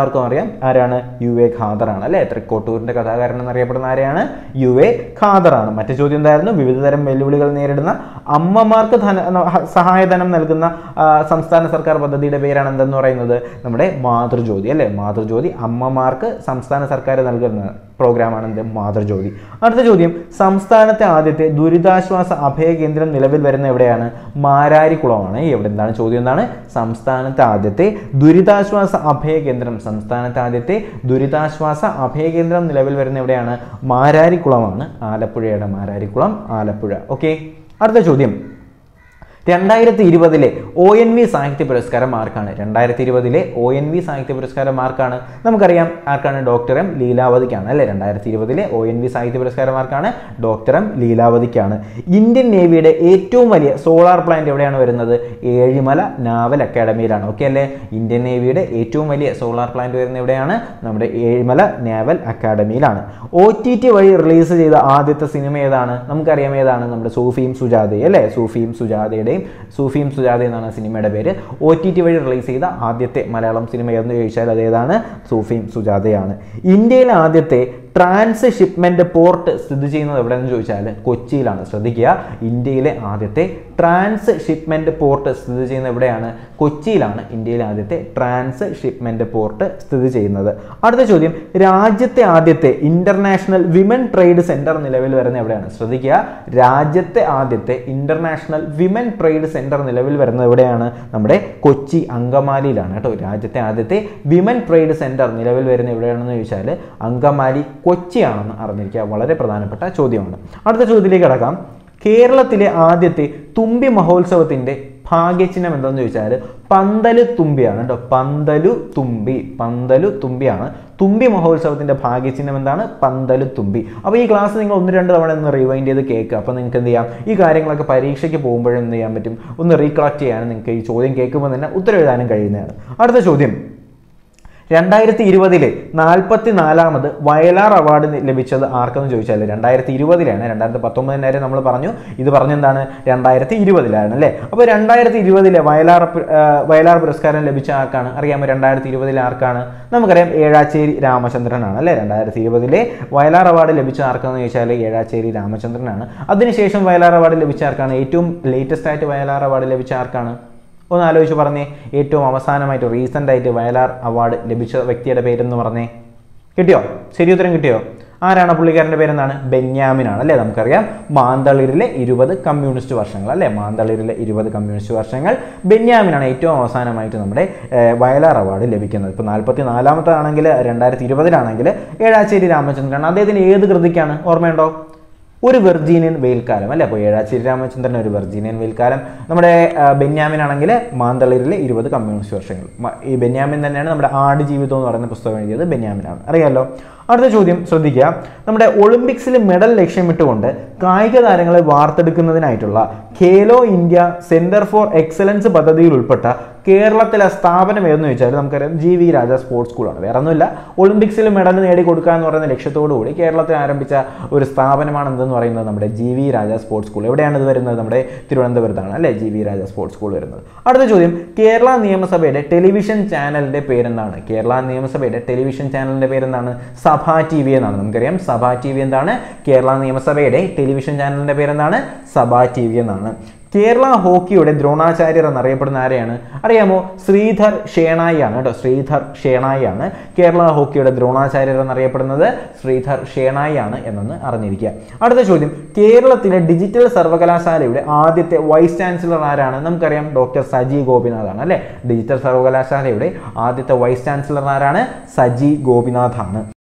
എല്ലാവർക്കും അറിയാം ആരാണ് യു എ ഖാദറാണ് അല്ലെ തൃക്കോട്ടൂരിന്റെ കഥാകാരൻ എന്നറിയപ്പെടുന്ന ആരെയാണ് യു എ ഖാദറാണ് മറ്റു ചോദ്യം എന്തായിരുന്നു വിവിധതരം വെല്ലുവിളികൾ നേരിടുന്ന അമ്മമാർക്ക് ധന ഹ- സഹായധനം നൽകുന്ന ആ, സംസ്ഥാന സർക്കാർ പദ്ധതിയുടെ പേരാണ് എന്തെന്ന് പറയുന്നത് നമ്മുടെ മാതൃജ്യോതി അല്ലെ മാതൃജ്യോതി അമ്മമാർക്ക് സംസ്ഥാന സർക്കാർ നൽകുന്ന പ്രോഗ്രാമാണ് എന്ത് മാതൃജ്യോതി അടുത്ത ചോദ്യം സംസ്ഥാനത്തെ ആദ്യത്തെ ദുരിതാശ്വാസ അഭയ കേന്ദ്രം നിലവിൽ വരുന്ന എവിടെയാണ് മാരാരിക്കുളമാണ് ഈ എവിടെ എന്താണ് ചോദ്യം എന്താണ് സംസ്ഥാനത്തെ ആദ്യത്തെ ദുരിതാശ്വാസ അഭയ കേന്ദ്രം സംസ്ഥാനത്തെ ആദ്യത്തെ ദുരിതാശ്വാസ അഭയ കേന്ദ്രം നിലവിൽ വരുന്ന എവിടെയാണ് മാരാരിക്കുളമാണ് ആലപ്പുഴയുടെ മാരാരിക്കുളം ആലപ്പുഴ ഓക്കെ അടുത്ത ചോദ്യം രണ്ടായിരത്തി ഇരുപതിലെ ഒ എൻ വി സാഹിത്യ പുരസ്കാരം ആർക്കാണ് രണ്ടായിരത്തി ഇരുപതിലെ ഒ എൻ വി സാഹിത്യ പുരസ്കാരം ആർക്കാണ് നമുക്കറിയാം ആർക്കാണ് ഡോക്ടർ എം ലീലാവതിക്കാണ് അല്ലെ രണ്ടായിരത്തി ഇരുപതിലെ ഒ എൻ വി സാഹിത്യ പുരസ്കാരം ആർക്കാണ് ഡോക്ടർ എം ലീലാവതിക്കാണ് ഇന്ത്യൻ നേവിയുടെ ഏറ്റവും വലിയ സോളാർ പ്ലാന്റ് എവിടെയാണ് വരുന്നത് ഏഴിമല നാവൽ അക്കാഡമിയിലാണ് ഓക്കെ അല്ലേ ഇന്ത്യൻ നേവിയുടെ ഏറ്റവും വലിയ സോളാർ പ്ലാന്റ് വരുന്നത് എവിടെയാണ് നമ്മുടെ ഏഴിമല നാവൽ അക്കാഡമിയിലാണ് ഒ ടി ടി വഴി റിലീസ് ചെയ്ത ആദ്യത്തെ സിനിമ ഏതാണ് നമുക്കറിയാം ഏതാണ് നമ്മുടെ സൂഫിയും സുജാതയും അല്ലേ സൂഫിയും സുജാതയുടെയും സൂഫിയും സുജാത എന്നാണ് സിനിമയുടെ പേര് ഒ ടി ടി വഴി റിലീസ് ചെയ്ത ആദ്യത്തെ മലയാളം സിനിമ ഏതെന്ന് ചോദിച്ചാൽ അതേതാണ് സൂഫിയും സുജാതയാണ് ഇന്ത്യയിലെ ആദ്യത്തെ ട്രാൻസ് ഷിപ്മെന്റ് പോർട്ട് സ്ഥിതി ചെയ്യുന്നത് എവിടെയെന്ന് ചോദിച്ചാൽ കൊച്ചിയിലാണ് ശ്രദ്ധിക്കുക ഇന്ത്യയിലെ ആദ്യത്തെ ട്രാൻസ് ഷിപ്മെന്റ് പോർട്ട് സ്ഥിതി ചെയ്യുന്നത് എവിടെയാണ് കൊച്ചിയിലാണ് ഇന്ത്യയിലെ ആദ്യത്തെ ട്രാൻസ് ഷിപ്മെന്റ് പോർട്ട് സ്ഥിതി ചെയ്യുന്നത് അടുത്ത ചോദ്യം രാജ്യത്തെ ആദ്യത്തെ ഇന്റർനാഷണൽ വിമൻ ട്രേഡ് സെന്റർ നിലവിൽ വരുന്ന എവിടെയാണ് ശ്രദ്ധിക്കുക രാജ്യത്തെ ആദ്യത്തെ ഇന്റർനാഷണൽ വിമൻ ട്രേഡ് സെന്റർ നിലവിൽ വരുന്നത് എവിടെയാണ് നമ്മുടെ കൊച്ചി അങ്കമാലിയിലാണ് കേട്ടോ രാജ്യത്തെ ആദ്യത്തെ വിമൻ ട്രേഡ് സെന്റർ നിലവിൽ വരുന്ന എവിടെയാണെന്ന് ചോദിച്ചാൽ അങ്കമാലി കൊച്ചിയാണെന്ന് അറിഞ്ഞിരിക്കുക വളരെ പ്രധാനപ്പെട്ട ചോദ്യമാണ് അടുത്ത ചോദ്യത്തിലേക്ക് കടക്കാം കേരളത്തിലെ ആദ്യത്തെ തുമ്പി മഹോത്സവത്തിന്റെ ഭാഗ്യചിഹ്നം എന്താണെന്ന് ചോദിച്ചാൽ പന്തലു തുമ്പിയാണ് കേട്ടോ പന്തലു തുമ്പി പന്തലു തുമ്പിയാണ് തുമ്പി മഹോത്സവത്തിന്റെ ഭാഗ്യചിഹ്നം എന്താണ് പന്തലു തുമ്പി അപ്പോൾ ഈ ക്ലാസ് നിങ്ങൾ ഒന്ന് രണ്ട് തവണ ഒന്ന് റിവൈൻഡ് ചെയ്ത് കേൾക്കുക അപ്പോൾ നിങ്ങൾക്ക് എന്ത് ചെയ്യാം ഈ കാര്യങ്ങളൊക്കെ പരീക്ഷയ്ക്ക് പോകുമ്പോഴും എന്ത് ചെയ്യാൻ പറ്റും ഒന്ന് റീകളക്ട് ചെയ്യാനും നിങ്ങൾക്ക് ഈ ചോദ്യം കേൾക്കുമ്പോൾ തന്നെ ഉത്തരം എഴുതാനും കഴിയുന്നതാണ് അടുത്ത ചോദ്യം രണ്ടായിരത്തി ഇരുപതിലെ നാൽപ്പത്തി നാലാമത് വയലാർ അവാർഡ് നി- ലഭിച്ചത് ആർക്കെന്ന് ചോദിച്ചാൽ രണ്ടായിരത്തി ഇരുപതിലാണ് രണ്ടായിരത്തി പത്തൊമ്പതിനായിരം നമ്മൾ പറഞ്ഞു ഇത് പറഞ്ഞെന്താണ് രണ്ടായിരത്തി ഇരുപതിലാണ് അല്ലേ അപ്പോൾ രണ്ടായിരത്തി ഇരുപതിലെ വയലാർ പു- ആ, വയലാർ പുരസ്കാരം ലഭിച്ച ആർക്കാണ് അറിയാമോ രണ്ടായിരത്തി ഇരുപതിലെ ആർക്കാണ് നമുക്കറിയാം ഏഴാച്ചേരി രാമചന്ദ്രനാണ് അല്ലേ രണ്ടായിരത്തി ഇരുപതിലെ വയലാർ അവാർഡ് ലഭിച്ച ആർക്കെന്ന് ചോദിച്ചാൽ ഏഴാച്ചേരി രാമചന്ദ്രനാണ് അതിനുശേഷം വയലാർ അവാർഡ് ലഭിച്ച ആർക്കാണ് ഏറ്റവും ലേറ്റസ്റ്റ് ആയിട്ട് വയലാർ അവാർഡ് ലഭിച്ച ആർക്കാണ് ഒന്ന് ആലോചിച്ച് പറഞ്ഞേ ഏറ്റവും അവസാനമായിട്ട് റീസെൻ്റ് ആയിട്ട് വയലാർ അവാർഡ് ലഭിച്ച വ്യക്തിയുടെ പേരെന്ന് പറഞ്ഞേ കിട്ടിയോ ശരി ഉത്തരം കിട്ടിയോ ആരാണ് പുള്ളിക്കാരൻ്റെ പേരെന്താണ് ബെന്യാമിനാണ് അല്ലേ നമുക്കറിയാം മാന്തളിരിലെ ഇരുപത് കമ്മ്യൂണിസ്റ്റ് വർഷങ്ങൾ അല്ലേ മാന്തളിരിലെ ഇരുപത് കമ്മ്യൂണിസ്റ്റ് വർഷങ്ങൾ ബെന്യാമിനാണ് ഏറ്റവും അവസാനമായിട്ട് നമ്മുടെ ഏഹ്, വയലാർ അവാർഡ് ലഭിക്കുന്നത് ഇപ്പോൾ നാൽപ്പത്തി നാലാമത്തെ ആണെങ്കിൽ രണ്ടായിരത്തി ഇരുപതിലാണെങ്കിൽ ഏഴാച്ചേരി രാമചന്ദ്രൻ അദ്ദേഹത്തിന് ഏത് കൃതിക്കാണ് ഓർമ്മയുണ്ടോ ഒരു വെർജീനിയൻ വെയിൽക്കാലം അല്ലേ അപ്പോൾ ഏഴാച്ചേരി രാമചന്ദ്രൻ ഒരു വെർജീനിയൻ വെയിൽക്കാലം നമ്മുടെ ആ, ബെന്യാമിൻ ആണെങ്കിൽ മാന്തളിരിലെ ഇരുപത് കമ്മ്യൂണിസ്റ്റ് വർഷങ്ങൾ മ- ഈ ബെന്യാമിൻ തന്നെയാണ് നമ്മുടെ ആട് ജീവിതം എന്ന് പറയുന്ന പുസ്തകം എഴുതിയത് ബെന്യാമിനാണ് അറിയാലോ അടുത്ത ചോദ്യം ശ്രദ്ധിക്കുക നമ്മുടെ ഒളിമ്പിക്സിൽ മെഡൽ ലക്ഷ്യമിട്ടുകൊണ്ട് കായിക താരങ്ങളെ വാർത്തെടുക്കുന്നതിനായിട്ടുള്ള Khelo India centre for excellence പദ്ധതിയിൽ ഉൾപ്പെട്ട കേരളത്തിലെ സ്ഥാപനം ഏതെന്ന് ചോദിച്ചാൽ നമുക്കറിയാം ജി വി രാജ സ്പോർട്സ് സ്കൂളാണ് വേറെ ഒന്നുമില്ല ഒളിമ്പിക്സിൽ മെഡൽ നേടിക്കൊടുക്കുക എന്ന് പറയുന്ന ലക്ഷ്യത്തോടു കൂടി കേരളത്തിൽ ആരംഭിച്ച ഒരു സ്ഥാപനമാണ് എന്തെന്ന് പറയുന്നത് നമ്മുടെ G V Raja sports school എവിടെയാണ് ഇത് വരുന്നത് നമ്മുടെ തിരുവനന്തപുരത്താണ് അല്ലേ G V Raja sports school വരുന്നത് അടുത്ത ചോദ്യം കേരള നിയമസഭയുടെ ടെലിവിഷൻ ചാനലിന്റെ പേരെന്താണ് കേരള നിയമസഭയുടെ ടെലിവിഷൻ ചാനലിന്റെ പേരെന്താണ് സഭാ ടി വി എന്നാണ് നമുക്കറിയാം സഭാ ടി വി എന്താണ് കേരള നിയമസഭയുടെ ടെലിവിഷൻ ചാനലിന്റെ പേരെന്താണ് സഭാ ടി വി എന്നാണ് കേരള ഹോക്കിയുടെ ദ്രോണാചാര്യർ എന്നറിയപ്പെടുന്ന ആരെയാണ് അറിയാമോ ശ്രീധർ ഷേണായി ആണ് കേട്ടോ ശ്രീധർ ഷേണായി ആണ് കേരള ഹോക്കിയുടെ ദ്രോണാചാര്യർ എന്നറിയപ്പെടുന്നത് ശ്രീധർ ഷേണായി ആണ് എന്നൊന്ന് അറിഞ്ഞിരിക്കുക അടുത്ത ചോദ്യം കേരളത്തിലെ ഡിജിറ്റൽ സർവകലാശാലയുടെ ആദ്യത്തെ വൈസ് ചാൻസലർ ആരാണ് നമുക്കറിയാം ഡോക്ടർ സജി ഗോപിനാഥ് ആണ് അല്ലെ ഡിജിറ്റൽ സർവകലാശാലയുടെ ആദ്യത്തെ വൈസ് ചാൻസലർ ആരാണ് സജി ഗോപിനാഥ് ആണ്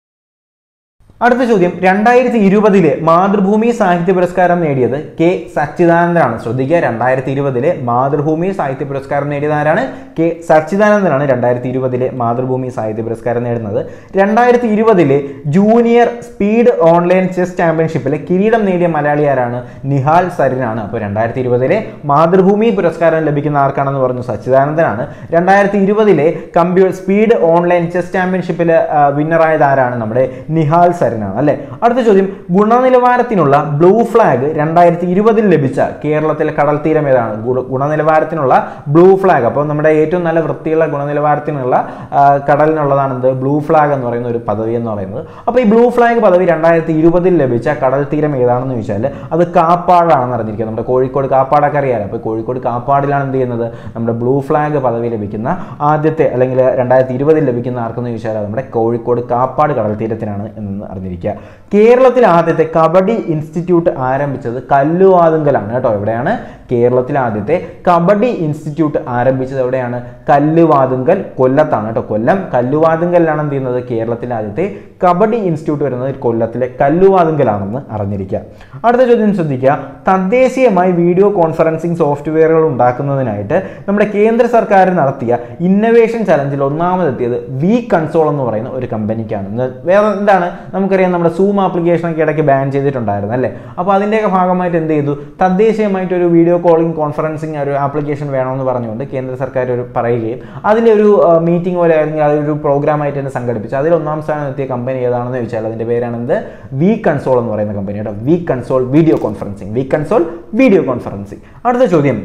അടുത്ത ചോദ്യം രണ്ടായിരത്തി ഇരുപതിലെ മാതൃഭൂമി സാഹിത്യ പുരസ്കാരം നേടിയത് കെ സച്ചിദാനന്ദനാണ് ശ്രദ്ധിക്കുക രണ്ടായിരത്തി ഇരുപതിലെ മാതൃഭൂമി സാഹിത്യ പുരസ്കാരം നേടിയത് ആരാണ് കെ സച്ചിദാനന്ദനാണ് രണ്ടായിരത്തി ഇരുപതിലെ മാതൃഭൂമി സാഹിത്യ പുരസ്കാരം നേടുന്നത് രണ്ടായിരത്തി ഇരുപതിലെ ജൂനിയർ സ്പീഡ് ഓൺലൈൻ ചെസ് ചാമ്പ്യൻഷിപ്പിലെ കിരീടം നേടിയ മലയാളി ആരാണ് നിഹാൽ സരിനാണ് അപ്പോൾ രണ്ടായിരത്തി ഇരുപതിലെ മാതൃഭൂമി പുരസ്കാരം ലഭിക്കുന്ന ആർക്കാണെന്ന് പറഞ്ഞു സച്ചിദാനന്ദനാണ് രണ്ടായിരത്തി ഇരുപതിലെ കമ്പ്യൂ സ്പീഡ് ഓൺലൈൻ ചെസ് ചാമ്പ്യൻഷിപ്പിൽ വിന്നറായത് ആരാണ് നമ്മുടെ നിഹാൽ സരനാണ് അല്ലേ അടുത്ത ചോദ്യം ഗുണനിലവാരത്തിനുള്ള ബ്ലൂ ഫ്ലാഗ് രണ്ടായിരത്തി ഇരുപതിൽ ലഭിച്ച കേരളത്തിലെ കടൽ തീരം ഏതാണ് ഗുണ- ഗുണനിലവാരത്തിനുള്ള ബ്ലൂ ഫ്ലാഗ് അപ്പോൾ നമ്മുടെ ഏറ്റവും നല്ല വൃത്തിയുള്ള ഗുണനിലവാരത്തിനുള്ള ആ, കടലിനുള്ളതാണ് എന്ത് ബ്ലൂ ഫ്ലാഗ് എന്ന് പറയുന്ന ഒരു പദവി എന്ന് പറയുന്നത് അപ്പോൾ ഈ ബ്ലൂ ഫ്ലാഗ് പദവി രണ്ടായിരത്തി ഇരുപതിൽ ലഭിച്ച കടൽ തീരം ഏതാണെന്ന് ചോദിച്ചാൽ അത് കാപ്പാടാണെന്ന് അറിഞ്ഞിരിക്കുക നമ്മുടെ കോഴിക്കോട് കാപ്പാടൊക്കെ അറിയാലോ അപ്പോൾ കോഴിക്കോട് കാപ്പാടിലാണ് എന്ത് ചെയ്യുന്നത് നമ്മുടെ ബ്ലൂ ഫ്ലാഗ് പദവി ലഭിക്കുന്ന ആദ്യത്തെ അല്ലെങ്കിൽ രണ്ടായിരത്തി ഇരുപതിൽ ലഭിക്കുന്ന ആർക്കെന്ന് ചോദിച്ചാൽ അത് നമ്മുടെ കോഴിക്കോട് കാപ്പാട് കടൽ തീരത്തിനാണ് എന്ന് അറിഞ്ഞിരിക്കുക കേരളത്തിൽ ആദ്യത്തെ കബഡി ഇൻസ്റ്റിറ്റ്യൂട്ട് ആരംഭിച്ചത് കല്ലുവാതുങ്കലാണ് കേട്ടോ എവിടെയാണ് കേരളത്തിൽ ആദ്യത്തെ കബഡി ഇൻസ്റ്റിറ്റ്യൂട്ട് ആരംഭിച്ചത് എവിടെയാണ് കല്ലുവാതുങ്കൽ കൊല്ലത്താണ് കേട്ടോ കൊല്ലം കല്ലുവാതുങ്കലിലാണ് എന്ത് ചെയ്യുന്നത് കേരളത്തിലെ ആദ്യത്തെ കബഡി ഇൻസ്റ്റിറ്റ്യൂട്ട് വരുന്നത് കൊല്ലത്തിലെ കല്ലുവാതുങ്കലാണെന്ന് അറിഞ്ഞിരിക്കുക അടുത്ത ചോദ്യം ശ്രദ്ധിക്കുക തദ്ദേശീയമായി വീഡിയോ കോൺഫറൻസിംഗ് സോഫ്റ്റ്വെയറുകൾ ഉണ്ടാക്കുന്നതിനായിട്ട് നമ്മുടെ കേന്ദ്ര സർക്കാർ നടത്തിയ ഇന്നവേഷൻ ചലഞ്ചിൽ ഒന്നാമതെത്തിയത് വി കൺസോൾ എന്ന് പറയുന്ന ഒരു കമ്പനിക്കാണ് ഇത് വേറെ എന്താണ് നമുക്കറിയാം നമ്മുടെ സൂം ആപ്ലിക്കേഷനൊക്കെ ഇടയ്ക്ക് ബാൻ ചെയ്തിട്ടുണ്ടായിരുന്നു അല്ലേ അപ്പോൾ അതിൻ്റെയൊക്കെ ഭാഗമായിട്ട് എന്ത് ചെയ്തു തദ്ദേശീയമായിട്ട് ഒരു വീഡിയോ കോളിംഗ് കോൺഫറൻസിങ് ഒരു ആപ്ലിക്കേഷൻ വേണമെന്ന് പറഞ്ഞുകൊണ്ട് കേന്ദ്ര സർക്കാർ ഒരു പറയുകയും അതിലൊരു മീറ്റിംഗ് പോലെ അല്ലെങ്കിൽ അതൊരു പ്രോഗ്രാമായിട്ട് തന്നെ സംഘടിപ്പിച്ചു അതിൽ ഒന്നാം സ്ഥാനം എത്തിയ കമ്പനി ഏതാണെന്ന് ചോദിച്ചാൽ അതിൻ്റെ പേരാണ് എന്ത് വി കൺസോൾ എന്ന് പറയുന്ന കമ്പനി കേട്ടോ V console video conferencing V console video conferencing അടുത്ത ചോദ്യം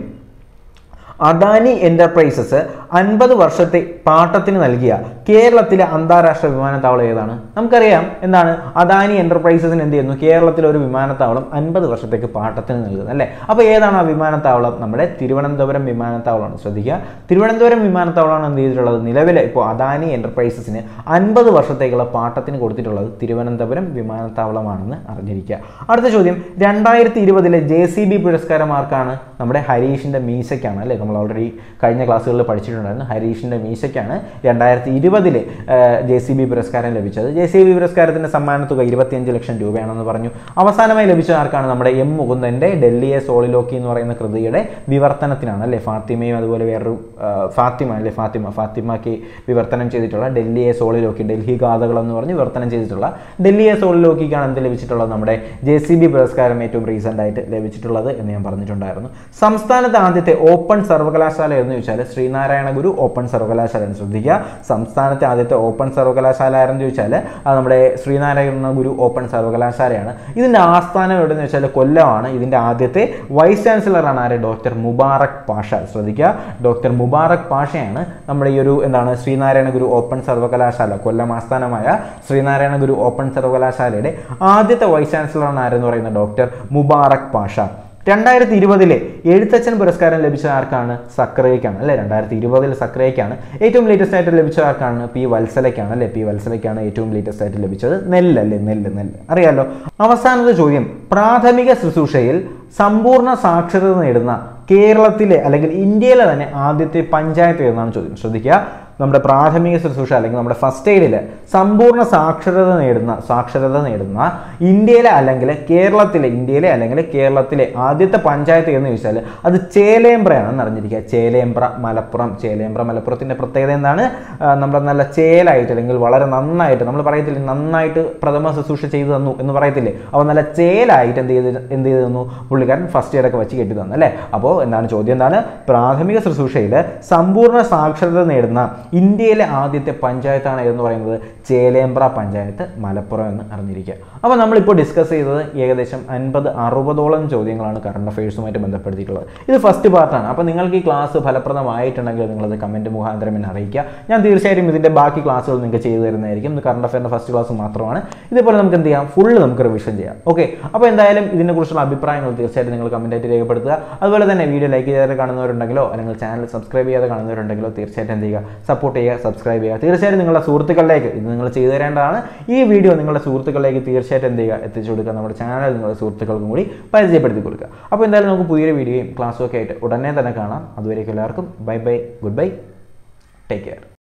അദാനി എന്റർപ്രൈസസ് അൻപത് വർഷത്തെ പാട്ടത്തിന് നൽകിയ കേരളത്തിലെ അന്താരാഷ്ട്ര വിമാനത്താവളം ഏതാണ് നമുക്കറിയാം എന്താണ് അദാനി എന്റർപ്രൈസസിന് എന്ത് ചെയ്യുന്നു കേരളത്തിലെ ഒരു വിമാനത്താവളം അൻപത് വർഷത്തേക്ക് പാട്ടത്തിന് നൽകുന്നത് അല്ലേ അപ്പോൾ ഏതാണ് ആ വിമാനത്താവളം നമ്മുടെ തിരുവനന്തപുരം വിമാനത്താവളമാണ് ശ്രദ്ധിക്കുക തിരുവനന്തപുരം വിമാനത്താവളമാണ് എന്ത് ചെയ്തിട്ടുള്ളത് നിലവിലെ ഇപ്പോൾ അദാനി എന്റർപ്രൈസസിന് അൻപത് വർഷത്തേക്കുള്ള പാട്ടത്തിന് കൊടുത്തിട്ടുള്ളത് തിരുവനന്തപുരം വിമാനത്താവളമാണെന്ന് അറിഞ്ഞിരിക്കുക അടുത്ത ചോദ്യം രണ്ടായിരത്തി ഇരുപതിലെ ജെ സി ബി പുരസ്കാരം ആർക്കാണ് നമ്മുടെ ഹരീഷിന്റെ മീശയ്ക്കാണ് അല്ലേ നമ്മൾ ഓൾറെഡി കഴിഞ്ഞ ക്ലാസ്സുകളിൽ പഠിച്ചിട്ടുണ്ടായിരുന്നു ഹരീഷിന്റെ മീശയ്ക്കാണ് രണ്ടായിരത്തി ഇരുപതിലെ ജെ സി ബി പുരസ്കാരം ലഭിച്ചത് ജെ സി ബി പുരസ്കാരത്തിന്റെ സമ്മാന തുക ഇരുപത്തിയഞ്ച് ലക്ഷം രൂപയാണെന്ന് പറഞ്ഞു അവസാനമായി ലഭിച്ച ആർക്കാണ് നമ്മുടെ എം മുകുന്ദന്റെ ഡൽഹിയെ സോളിലോക്കി എന്ന് പറയുന്ന കൃതിയുടെ വിവർത്തനത്തിനാണ് അല്ലേ ഫാത്തിമയും അതുപോലെ വേറൊരു ആ, ഫാത്തിമ അല്ലേ ഫാത്തിമ ഫാത്തിമയ്ക്ക് വിവർത്തനം ചെയ്തിട്ടുള്ള ഡൽഹിയെ സോളിലോക്കി ഡൽഹി ഗാഥകൾ എന്ന് പറഞ്ഞ് വിവർത്തനം ചെയ്തിട്ടുള്ള ഡൽഹിയെ സോളിലോക്കിക്കാണ് എന്ത് ലഭിച്ചിട്ടുള്ളത് നമ്മുടെ ജെ സി ബി പുരസ്കാരം ഏറ്റവും റീസെന്റ് ആയിട്ട് ലഭിച്ചിട്ടുള്ളത് എന്ന് ഞാൻ പറഞ്ഞിട്ടുണ്ടായിരുന്നു സംസ്ഥാനത്തെ ആദ്യത്തെ ഓപ്പൺ സർവകലാശാല എന്ന് ചോദിച്ചാൽ ശ്രീനാരായണ ഗുരു ഓപ്പൺ സർവകലാശാല എന്ന് ശ്രദ്ധിക്കുക സംസ്ഥാനത്തെ ആദ്യത്തെ ഓപ്പൺ സർവകലാശാല ആരെന്ന് ചോദിച്ചാൽ അത് നമ്മുടെ ശ്രീനാരായണ ഗുരു ഓപ്പൺ സർവകലാശാലയാണ് ഇതിന്റെ ആസ്ഥാനം എവിടെയെന്ന് വെച്ചാൽ കൊല്ലമാണ് ഇതിന്റെ ആദ്യത്തെ വൈസ് ചാൻസലറാണ് ആര് ഡോക്ടർ മുബാറക് പാഷ ശ്രദ്ധിക്കുക ഡോക്ടർ മുബാറക് പാഷയാണ് നമ്മുടെ ഈ ഒരു എന്താണ് ശ്രീനാരായണ ഗുരു ഓപ്പൺ സർവകലാശാല കൊല്ലം ആസ്ഥാനമായ ശ്രീനാരായണ ഗുരു ഓപ്പൺ സർവകലാശാലയുടെ ആദ്യത്തെ വൈസ് ചാൻസലറാണ് ആരെന്ന് പറയുന്ന ഡോക്ടർ മുബാറക് പാഷ രണ്ടായിരത്തി ഇരുപതിലെ എഴുത്തച്ഛൻ പുരസ്കാരം ലഭിച്ച ആർക്കാണ് സക്രയ്ക്കാണ് അല്ലെ രണ്ടായിരത്തി ഇരുപതിൽ സക്രയ്ക്കാണ് ഏറ്റവും ലേറ്റസ്റ്റ് ആയിട്ട് ലഭിച്ച ആർക്കാണ് പി വത്സലയ്ക്കാണ് അല്ലെ പി വത്സലയ്ക്കാണ് ഏറ്റവും ലേറ്റസ്റ്റ് ആയിട്ട് ലഭിച്ചത് നെല്ല് അല്ലേ നെല്ല് നെല്ല് അറിയാലോ അവസാനത്തെ ചോദ്യം പ്രാഥമിക ശുശ്രൂഷയിൽ സമ്പൂർണ്ണ സാക്ഷരത നേടുന്ന കേരളത്തിലെ അല്ലെങ്കിൽ ഇന്ത്യയിലെ തന്നെ ആദ്യത്തെ പഞ്ചായത്ത് ഏതെന്നാണ് ചോദ്യം ശ്രദ്ധിക്കുക നമ്മുടെ പ്രാഥമിക ശുശ്രൂഷ അല്ലെങ്കിൽ നമ്മുടെ ഫസ്റ്റ് എയ്ഡിൽ സമ്പൂർണ്ണ സാക്ഷരത നേടുന്ന സാക്ഷരത നേടുന്ന ഇന്ത്യയിലെ അല്ലെങ്കിൽ കേരളത്തിലെ ഇന്ത്യയിലെ അല്ലെങ്കിൽ കേരളത്തിലെ ആദ്യത്തെ പഞ്ചായത്ത് എന്ന് ചോദിച്ചാൽ അത് ചേലേമ്പ്രയാണെന്ന് അറിഞ്ഞിരിക്കുക ചേലേമ്പ്ര മലപ്പുറം ചേലേമ്പ്ര മലപ്പുറത്തിൻ്റെ പ്രത്യേകത എന്താണ് ആ, നമ്മുടെ നല്ല ചേലായിട്ട് അല്ലെങ്കിൽ വളരെ നന്നായിട്ട് നമ്മൾ പറയത്തില്ലേ നന്നായിട്ട് പ്രഥമ ശുശ്രൂഷ ചെയ്തു തന്നു എന്ന് പറയത്തില്ലേ അപ്പോൾ നല്ല ചേലായിട്ട് എന്ത് ചെയ്ത് എന്ത് ചെയ്തു തന്നു പുള്ളിക്കാരൻ ഫസ്റ്റ് ഇയറൊക്കെ വെച്ച് കെട്ടി തന്നു അല്ലേ അപ്പോൾ എന്താണ് ചോദ്യം എന്താണ് പ്രാഥമിക ശുശ്രൂഷയിൽ സമ്പൂർണ്ണ സാക്ഷരത നേടുന്ന ഇന്ത്യയിലെ ആദ്യത്തെ പഞ്ചായത്താണ് എന്ന് പറയുന്നത് ചേലേമ്പ്ര പഞ്ചായത്ത് മലപ്പുറം എന്ന് അറിഞ്ഞിരിക്കുക അപ്പോൾ നമ്മളിപ്പോൾ ഡിസ്കസ് ചെയ്തത് ഏകദേശം അൻപത് അറുപതോളം ചോദ്യങ്ങളാണ് കറണ്ട് അഫയേഴ്സുമായിട്ട് ബന്ധപ്പെടുത്തിയിട്ടുള്ളത് ഇത് ഫസ്റ്റ് പാർട്ടാണ് അപ്പോൾ നിങ്ങൾക്ക് ഈ ക്ലാസ് ഫലപ്രദമായിട്ടുണ്ടെങ്കിൽ നിങ്ങളത് കമൻറ്റ് മുഖാന്തരം എന്നെ അറിയിക്കുക ഞാൻ തീർച്ചയായിട്ടും ഇതിൻ്റെ ബാക്കി ക്ലാസ്സുകൾ നിങ്ങൾക്ക് ചെയ്തു തരുന്നതായിരിക്കും ഇത് കറണ്ട് അഫയറിൻ്റെ ഫസ്റ്റ് ക്ലാസ് മാത്രമാണ് ഇതേപോലെ നമുക്ക് എന്ത് ചെയ്യാം ഫുള്ള് നമുക്ക് റിവിഷൻ ചെയ്യാം ഓക്കെ അപ്പോൾ എന്തായാലും ഇതിനെക്കുറിച്ചുള്ള അഭിപ്രായങ്ങൾ തീർച്ചയായിട്ടും നിങ്ങൾ കമൻറ്റായിട്ട് രേഖപ്പെടുത്തുക അതുപോലെ തന്നെ വീഡിയോ ലൈക്ക് ചെയ്യാതെ കാണുന്നവരുണ്ടെങ്കിലോ അല്ലെങ്കിൽ ചാനൽ സബ്സ്ക്രൈബ് ചെയ്യാതെ കാണുന്നവരുണ്ടെങ്കിലോ തീർച്ചയായിട്ടും എന്ത് ചെയ്യുക സപ്പോർട്ട് ചെയ്യുക സബ്സ്ക്രൈബ് ചെയ്യുക തീർച്ചയായിട്ടും നിങ്ങളുടെ സുഹൃത്തുക്കളിലേക്ക് ഇത് നിങ്ങൾ ചെയ്തു തരേണ്ടതാണ് ഈ വീഡിയോ നിങ്ങളുടെ സുഹൃത്തുക്കളിലേക്ക് തീർച്ചയായിട്ടും എന്ത് ചെയ്യുക എത്തിച്ചു കൊടുക്കുക നമ്മുടെ ചാനൽ നിങ്ങളുടെ സുഹൃത്തുക്കൾക്കും കൂടി പരിചയപ്പെടുത്തി കൊടുക്കുക അപ്പോൾ എന്തായാലും നമുക്ക് പുതിയൊരു വീഡിയോയും ക്ലാസ്സും ഒക്കെ ആയിട്ട് ഉടനെ തന്നെ കാണാം അതുവരേക്കും എല്ലാവർക്കും bye bye goodbye take care